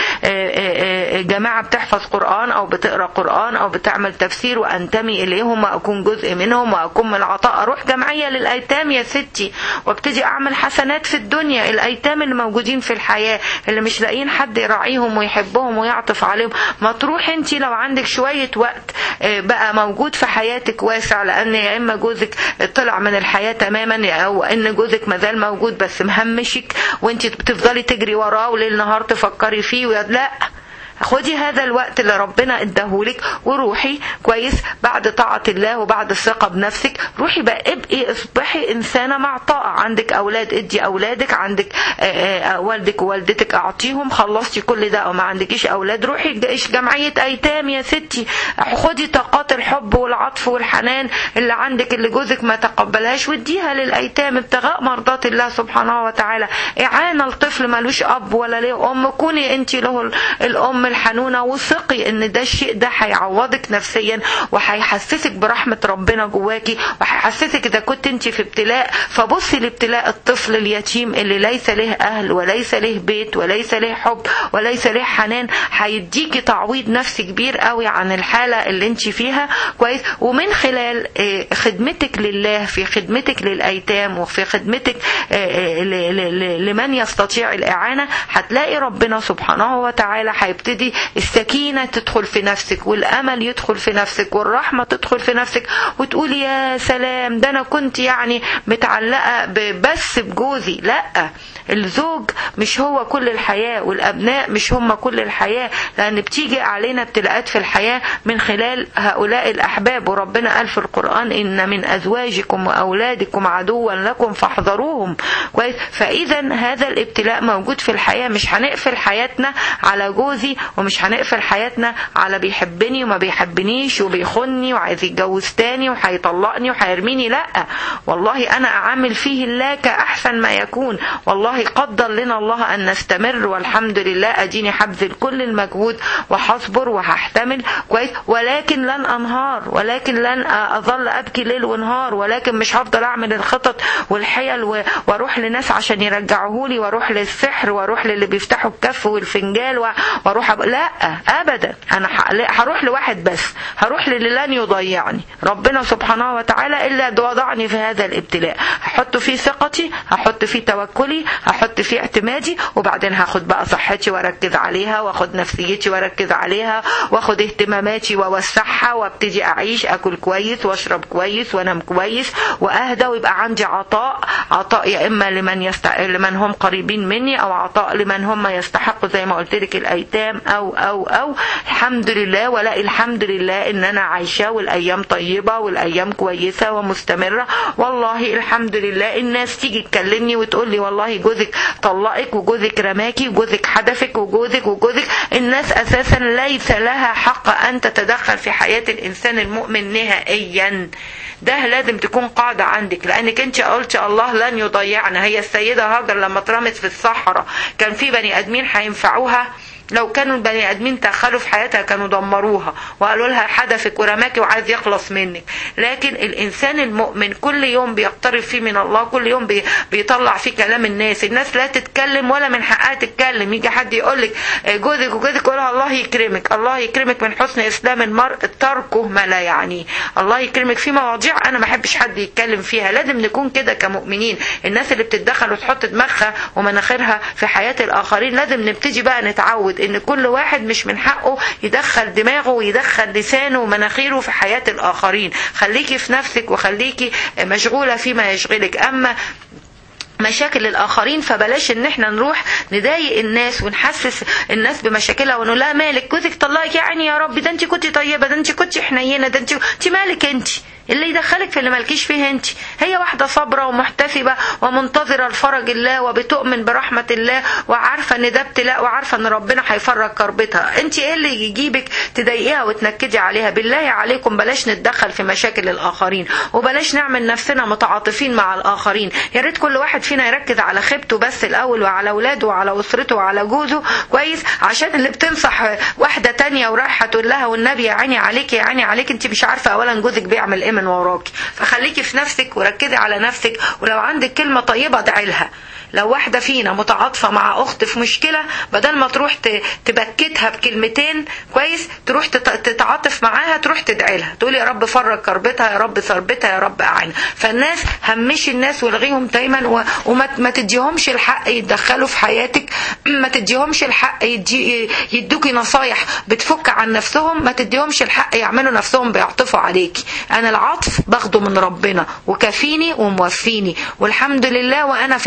جماعه بتحفظ قران او بتقرا قران او بتعمل تفسير وانتمي اليهم واكون جزء منهم واكون من العطاء اروح جمعيه للايتام يا ستي وابتدي اعمل حسنات في الدنيا الايتام اللي موجودين في الحياه اللي مش لاقيين حد يراعيهم ويحبهم ويعطف عليهم ما تروح انت لو عندك شويه وقت بقى موجود في حياتك واسع لان يا اما جوزك طلع من الحياه تماما او ان جوزك مازال موجود بس مهمشك وانت بتفضلي تجري وراه وليل نهار تفكري فيه لا خدي هذا الوقت اللي ربنا اداهولك وروحي كويس بعد طاعة الله وبعد الثقة بنفسك روحي بقى ابقي اصبحي انسانة معطاءة عندك اولاد ادي اولادك عندك آآ آآ والدك ووالدتك اعطيهم خلصتي كل ده او ما عندكيش اولاد روحي جمعية ايتام يا ستي خدي طاقات الحب والعطف والحنان اللي عندك اللي جوزك ما تقبلهاش واديها للايتام ابتغاء مرضات الله سبحانه وتعالى اعانة الطفل ملوش اب ولا ليه ام كوني انت له الام الحنونة وثقي ان ده الشيء ده هيعوضك نفسيا وهيحسسك برحمة ربنا جواكي وهيحسسك اذا كنت انت في ابتلاء فبصي لابتلاء الطفل اليتيم اللي ليس له اهل وليس له بيت وليس له حب وليس له حنان هيديكي تعويض نفسي كبير قوي عن الحالة اللي انت فيها كويس ومن خلال خدمتك لله في خدمتك للايتام وفي خدمتك لمن يستطيع الاعانة هتلاقي ربنا سبحانه وتعالى هيبتدي السكينة تدخل في نفسك والامل يدخل في نفسك والرحمة تدخل في نفسك وتقول يا سلام ده انا كنت يعني متعلقة بس بجوزي لا الزوج مش هو كل الحياة والأبناء مش هم كل الحياة لأن بتيجي علينا ابتلاءات في الحياة من خلال هؤلاء الأحباب وربنا قال في القرآن إن من أزواجكم وأولادكم عدوا لكم فاحذروهم كويس فإذا هذا الابتلاء موجود في الحياة مش هنقفل حياتنا على جوزي ومش هنقفل حياتنا على بيحبني وما بيحبنيش وبيخني وعايز يتجوز تاني وهيطلقني وهيرميني لا والله أنا أعمل فيه الله كأحسن ما يكون والله قدر لنا الله أن نستمر والحمد لله أديني حبذل كل المجهود وهصبر وهحتمل كويس ولكن لن أنهار ولكن لن أظل أبكي ليل ونهار ولكن مش هفضل أعمل الخطط والحيل واروح لناس عشان يرجعوهولي واروح للسحر واروح للي بيفتحوا الكف والفنجال واروح أب... لا أبدا أنا هروح لواحد بس هروح للي لن يضيعني ربنا سبحانه وتعالى إلا وضعني في هذا الابتلاء هحط فيه ثقتي هحط فيه توكلي هحط فيه اعتمادي وبعدين هاخد بقى صحتي واركز عليها واخد نفسيتي واركز عليها واخد اهتماماتي واوسعها وابتدي اعيش اكل كويس واشرب كويس وانام كويس واهدى ويبقى عندي عطاء عطاء يا اما لمن يست... لمن هم قريبين مني او عطاء لمن هم يستحقوا زي ما قلت لك الايتام او او او الحمد لله ولا الحمد لله ان انا عايشه والايام طيبه والايام كويسه ومستمره والله الحمد لله الناس تيجي تكلمني وتقول لي والله جوزك طلقك وجوزك رماكي وجوزك حدفك وجوزك وجوزك الناس اساسا ليس لها حق ان تتدخل في حياه الانسان المؤمن نهائيا ده لازم تكون قاعدة عندك لأنك أنت قلت الله لن يضيعنا هي السيدة هاجر لما اترمت في الصحراء كان في بني آدمين هينفعوها لو كانوا البني ادمين تدخلوا في حياتها كانوا دمروها وقالوا لها حدفك ورماكي وعايز يخلص منك لكن الانسان المؤمن كل يوم بيقترب فيه من الله كل يوم بي بيطلع فيه كلام الناس الناس لا تتكلم ولا من حقها تتكلم يجي حد يقول لك جوزك وجوزك يقول الله يكرمك الله يكرمك من حسن اسلام المرء تركه ما لا يعنيه الله يكرمك في مواضيع انا ما احبش حد يتكلم فيها لازم نكون كده كمؤمنين الناس اللي بتتدخل وتحط دماغها ومناخيرها في حياه الاخرين لازم نبتدي بقى نتعود ان كل واحد مش من حقه يدخل دماغه ويدخل لسانه ومناخيره في حياة الآخرين خليكي في نفسك وخليكي مشغولة فيما يشغلك أما مشاكل الاخرين فبلاش ان احنا نروح نضايق الناس ونحسس الناس بمشاكلها ونقول لها مالك جوزك طلقك يعني يا رب ده انت كنت طيبه ده انت كنت حنينه ده انت انت مالك انت اللي يدخلك في اللي مالكيش فيه انت هي واحده صابره ومحتسبه ومنتظره لفرج الله وبتؤمن برحمه الله وعارفه ان ده ابتلاء وعارفه ان ربنا هيفرج كربتها انت ايه اللي يجيبك تضايقيها وتنكدي عليها بالله عليكم بلاش نتدخل في مشاكل الاخرين وبلاش نعمل نفسنا متعاطفين مع الاخرين يا ريت كل واحد فينا يركز على خيبته بس الاول وعلى اولاده وعلى اسرته وعلى جوزه كويس عشان اللي بتنصح واحده تانية ورايحه تقول لها والنبي يا عيني عليك يا عيني عليك انت مش عارفه اولا جوزك بيعمل ايه من وراكي فخليكي في نفسك وركزي على نفسك ولو عندك كلمه طيبه ادعي لها لو واحدة فينا متعاطفة مع أخت في مشكلة بدل ما تروح تبكتها بكلمتين كويس تروح تتعاطف معاها تروح تدعي لها تقول يا رب فرج كربتها يا رب ثربتها يا رب أعينها فالناس همشي الناس والغيهم دايما وما تديهمش الحق يتدخلوا في حياتك ما تديهمش الحق يدي يدوكي نصايح بتفك عن نفسهم ما تديهمش الحق يعملوا نفسهم بيعطفوا عليكي أنا العطف باخده من ربنا وكفيني وموفيني والحمد لله وأنا في أحسن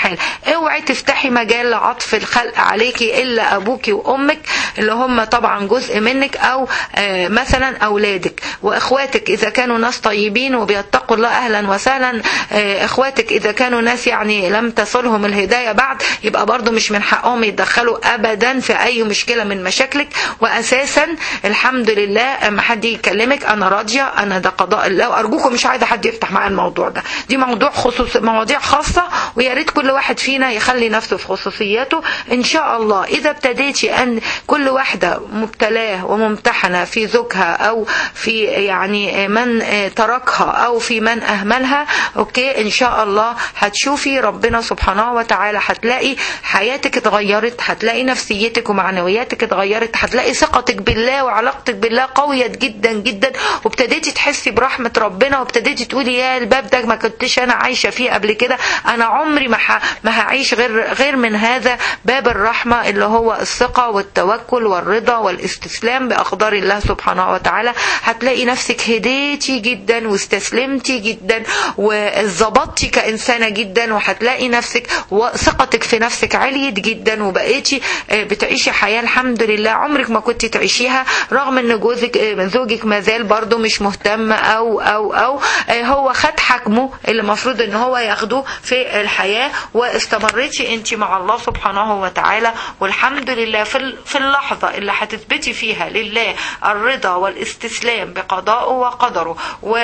الحال اوعي تفتحي مجال لعطف الخلق عليكي الا ابوكي وامك اللي هم طبعا جزء منك او آه، مثلا اولادك واخواتك اذا كانوا ناس طيبين وبيتقوا الله اهلا وسهلا آه، اخواتك اذا كانوا ناس يعني لم تصلهم الهدايه بعد يبقى برضو مش من حقهم يتدخلوا ابدا في اي مشكله من مشاكلك واساسا الحمد لله اما حد يكلمك انا راضيه انا ده قضاء الله وارجوكم مش عايزه حد يفتح معايا الموضوع ده دي موضوع خصوص مواضيع خاصه ويا ريت كل واحد فينا يخلي نفسه في خصوصياته ان شاء الله اذا ابتديتي ان كل واحده مبتلاه وممتحنه في زوجها او في يعني من تركها او في من اهملها اوكي ان شاء الله هتشوفي ربنا سبحانه وتعالى هتلاقي حياتك اتغيرت هتلاقي نفسيتك ومعنوياتك اتغيرت هتلاقي ثقتك بالله وعلاقتك بالله قويه جدا جدا وابتديتي تحسي برحمه ربنا وابتديتي تقولي يا الباب ده ما كنتش انا عايشه فيه قبل كده انا عمري ما ح- ما هعيش غير غير من هذا باب الرحمه اللي هو الثقه والتوكل والرضا والاستسلام باقدار الله سبحانه وتعالى هتلاقي نفسك هديتي جدا واستسلمتي جدا وظبطتي كانسانه جدا وهتلاقي نفسك وثقتك في نفسك عليت جدا وبقيتي آه، بتعيشي حياه الحمد لله عمرك ما كنت تعيشيها رغم ان جوزك آه، زوجك ما زال برضه مش مهتم او او او آه، هو خد حجمه اللي المفروض ان هو ياخده في الحياه واستمريتي انت مع الله سبحانه وتعالى والحمد لله في ال- في اللحظه اللي هتثبتي فيها لله الرضا والاستسلام بقضائه وقدره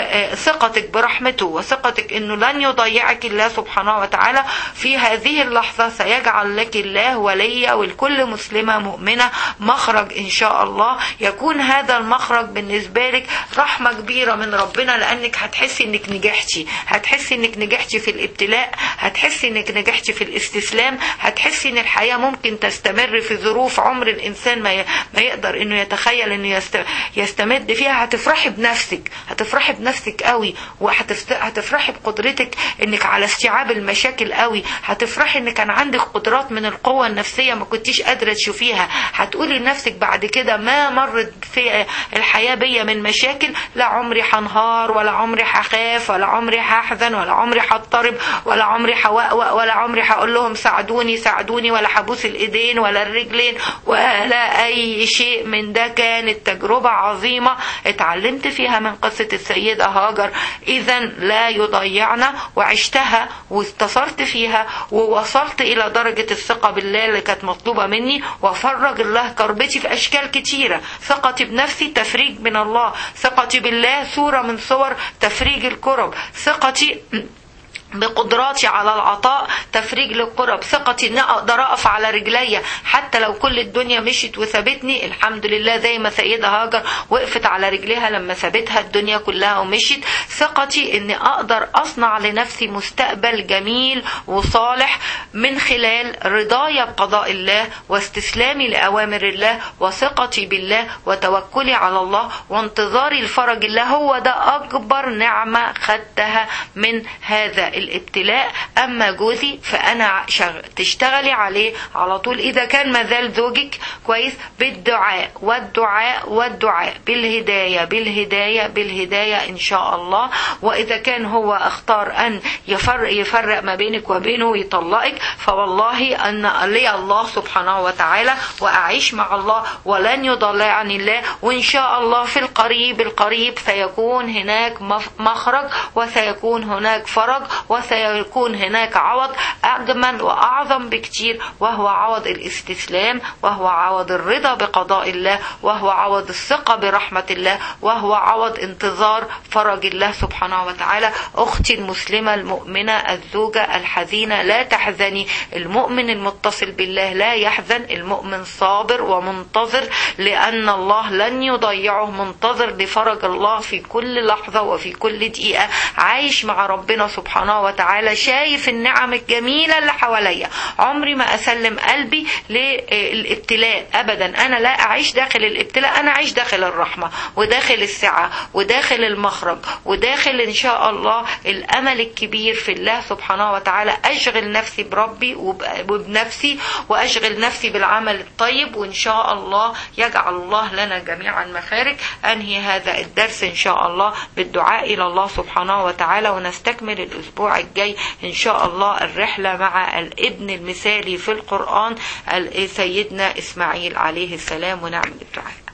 وثقتك برحمته وثقتك انه لن يضيعك الله سبحانه وتعالى في هذه اللحظه سيجعل لك الله وليا ولكل مسلمه مؤمنه مخرج ان شاء الله يكون هذا المخرج بالنسبه لك رحمه كبيره من ربنا لانك هتحسي انك نجحتي هتحسي انك نجحتي في الابتلاء هتحسي انك نجحتي في الاستسلام هتحسي ان الحياه ممكن تستمر في ظروف عمر الانسان ما ي- ما يقدر انه يتخيل انه يست- يستمد فيها هتفرحي بنفسك هتفرحي بنفسك قوي وهتفرحي بقدرتك انك على استيعاب المشاكل قوي هتفرحي ان كان عندك قدرات من القوه النفسيه ما كنتيش قادره تشوفيها هتقولي لنفسك بعد كده ما مرت في الحياه بيا من مشاكل لا عمري هنهار ولا عمري هخاف ولا عمري هحزن ولا عمري هضطرب ولا عمري هوقوق ولا عمري هقول لهم ساعدوني ساعدوني ولا هبوس الايدين ولا الرجلين ولا اي شيء من ده كانت تجربه عظيمه اتعلمت فيها من قصه السيده هاجر اذا لا يضيعنا وعشتها واستثرت فيها ووصلت الى درجه الثقه بالله اللي كانت مطلوبه مني وفرج الله كربتي في اشكال كتيره ثقتي بنفسي تفريج من الله ثقتي بالله صوره من صور تفريج الكرب ثقتي بقدراتي على العطاء تفريج للقرب ثقتي ان اقدر اقف على رجليا حتى لو كل الدنيا مشيت وسابتني الحمد لله زي ما سيدة هاجر وقفت على رجليها لما سابتها الدنيا كلها ومشيت ثقتي اني اقدر اصنع لنفسي مستقبل جميل وصالح من خلال رضايا بقضاء الله واستسلامي لاوامر الله وثقتي بالله وتوكلي على الله وانتظاري لفرج الله هو ده اكبر نعمه خدتها من هذا الابتلاء اما جوزي فانا شغ... تشتغلي عليه على طول اذا كان مازال زوجك كويس بالدعاء والدعاء والدعاء بالهدايه بالهدايه بالهدايه ان شاء الله واذا كان هو اختار ان يفرق يفرق ما بينك وبينه ويطلقك فوالله ان لي الله سبحانه وتعالى واعيش مع الله ولن يضلعني الله وان شاء الله في القريب القريب سيكون هناك مف- مخرج وسيكون هناك فرج وسيكون هناك عوض اجمل واعظم بكتير وهو عوض الاستسلام وهو عوض الرضا بقضاء الله وهو عوض الثقه برحمه الله وهو عوض انتظار فرج الله سبحانه وتعالى اختي المسلمه المؤمنه الزوجه الحزينه لا تحزني المؤمن المتصل بالله لا يحزن المؤمن صابر ومنتظر لان الله لن يضيعه منتظر لفرج الله في كل لحظه وفي كل دقيقه عايش مع ربنا سبحانه وتعالى شايف النعم الجميله اللي حواليا عمري ما اسلم قلبي للابتلاء ابدا انا لا اعيش داخل الابتلاء انا اعيش داخل الرحمه وداخل السعه وداخل المخرج وداخل ان شاء الله الامل الكبير في الله سبحانه وتعالى اشغل نفسي بربي وب- وبنفسي واشغل نفسي بالعمل الطيب وان شاء الله يجعل الله لنا جميعا مخارج انهي هذا الدرس ان شاء الله بالدعاء الى الله سبحانه وتعالى ونستكمل الاسبوع الأسبوع الجاي إن شاء الله الرحلة مع الابن المثالي في القرآن سيدنا إسماعيل عليه السلام ونعم الدعاء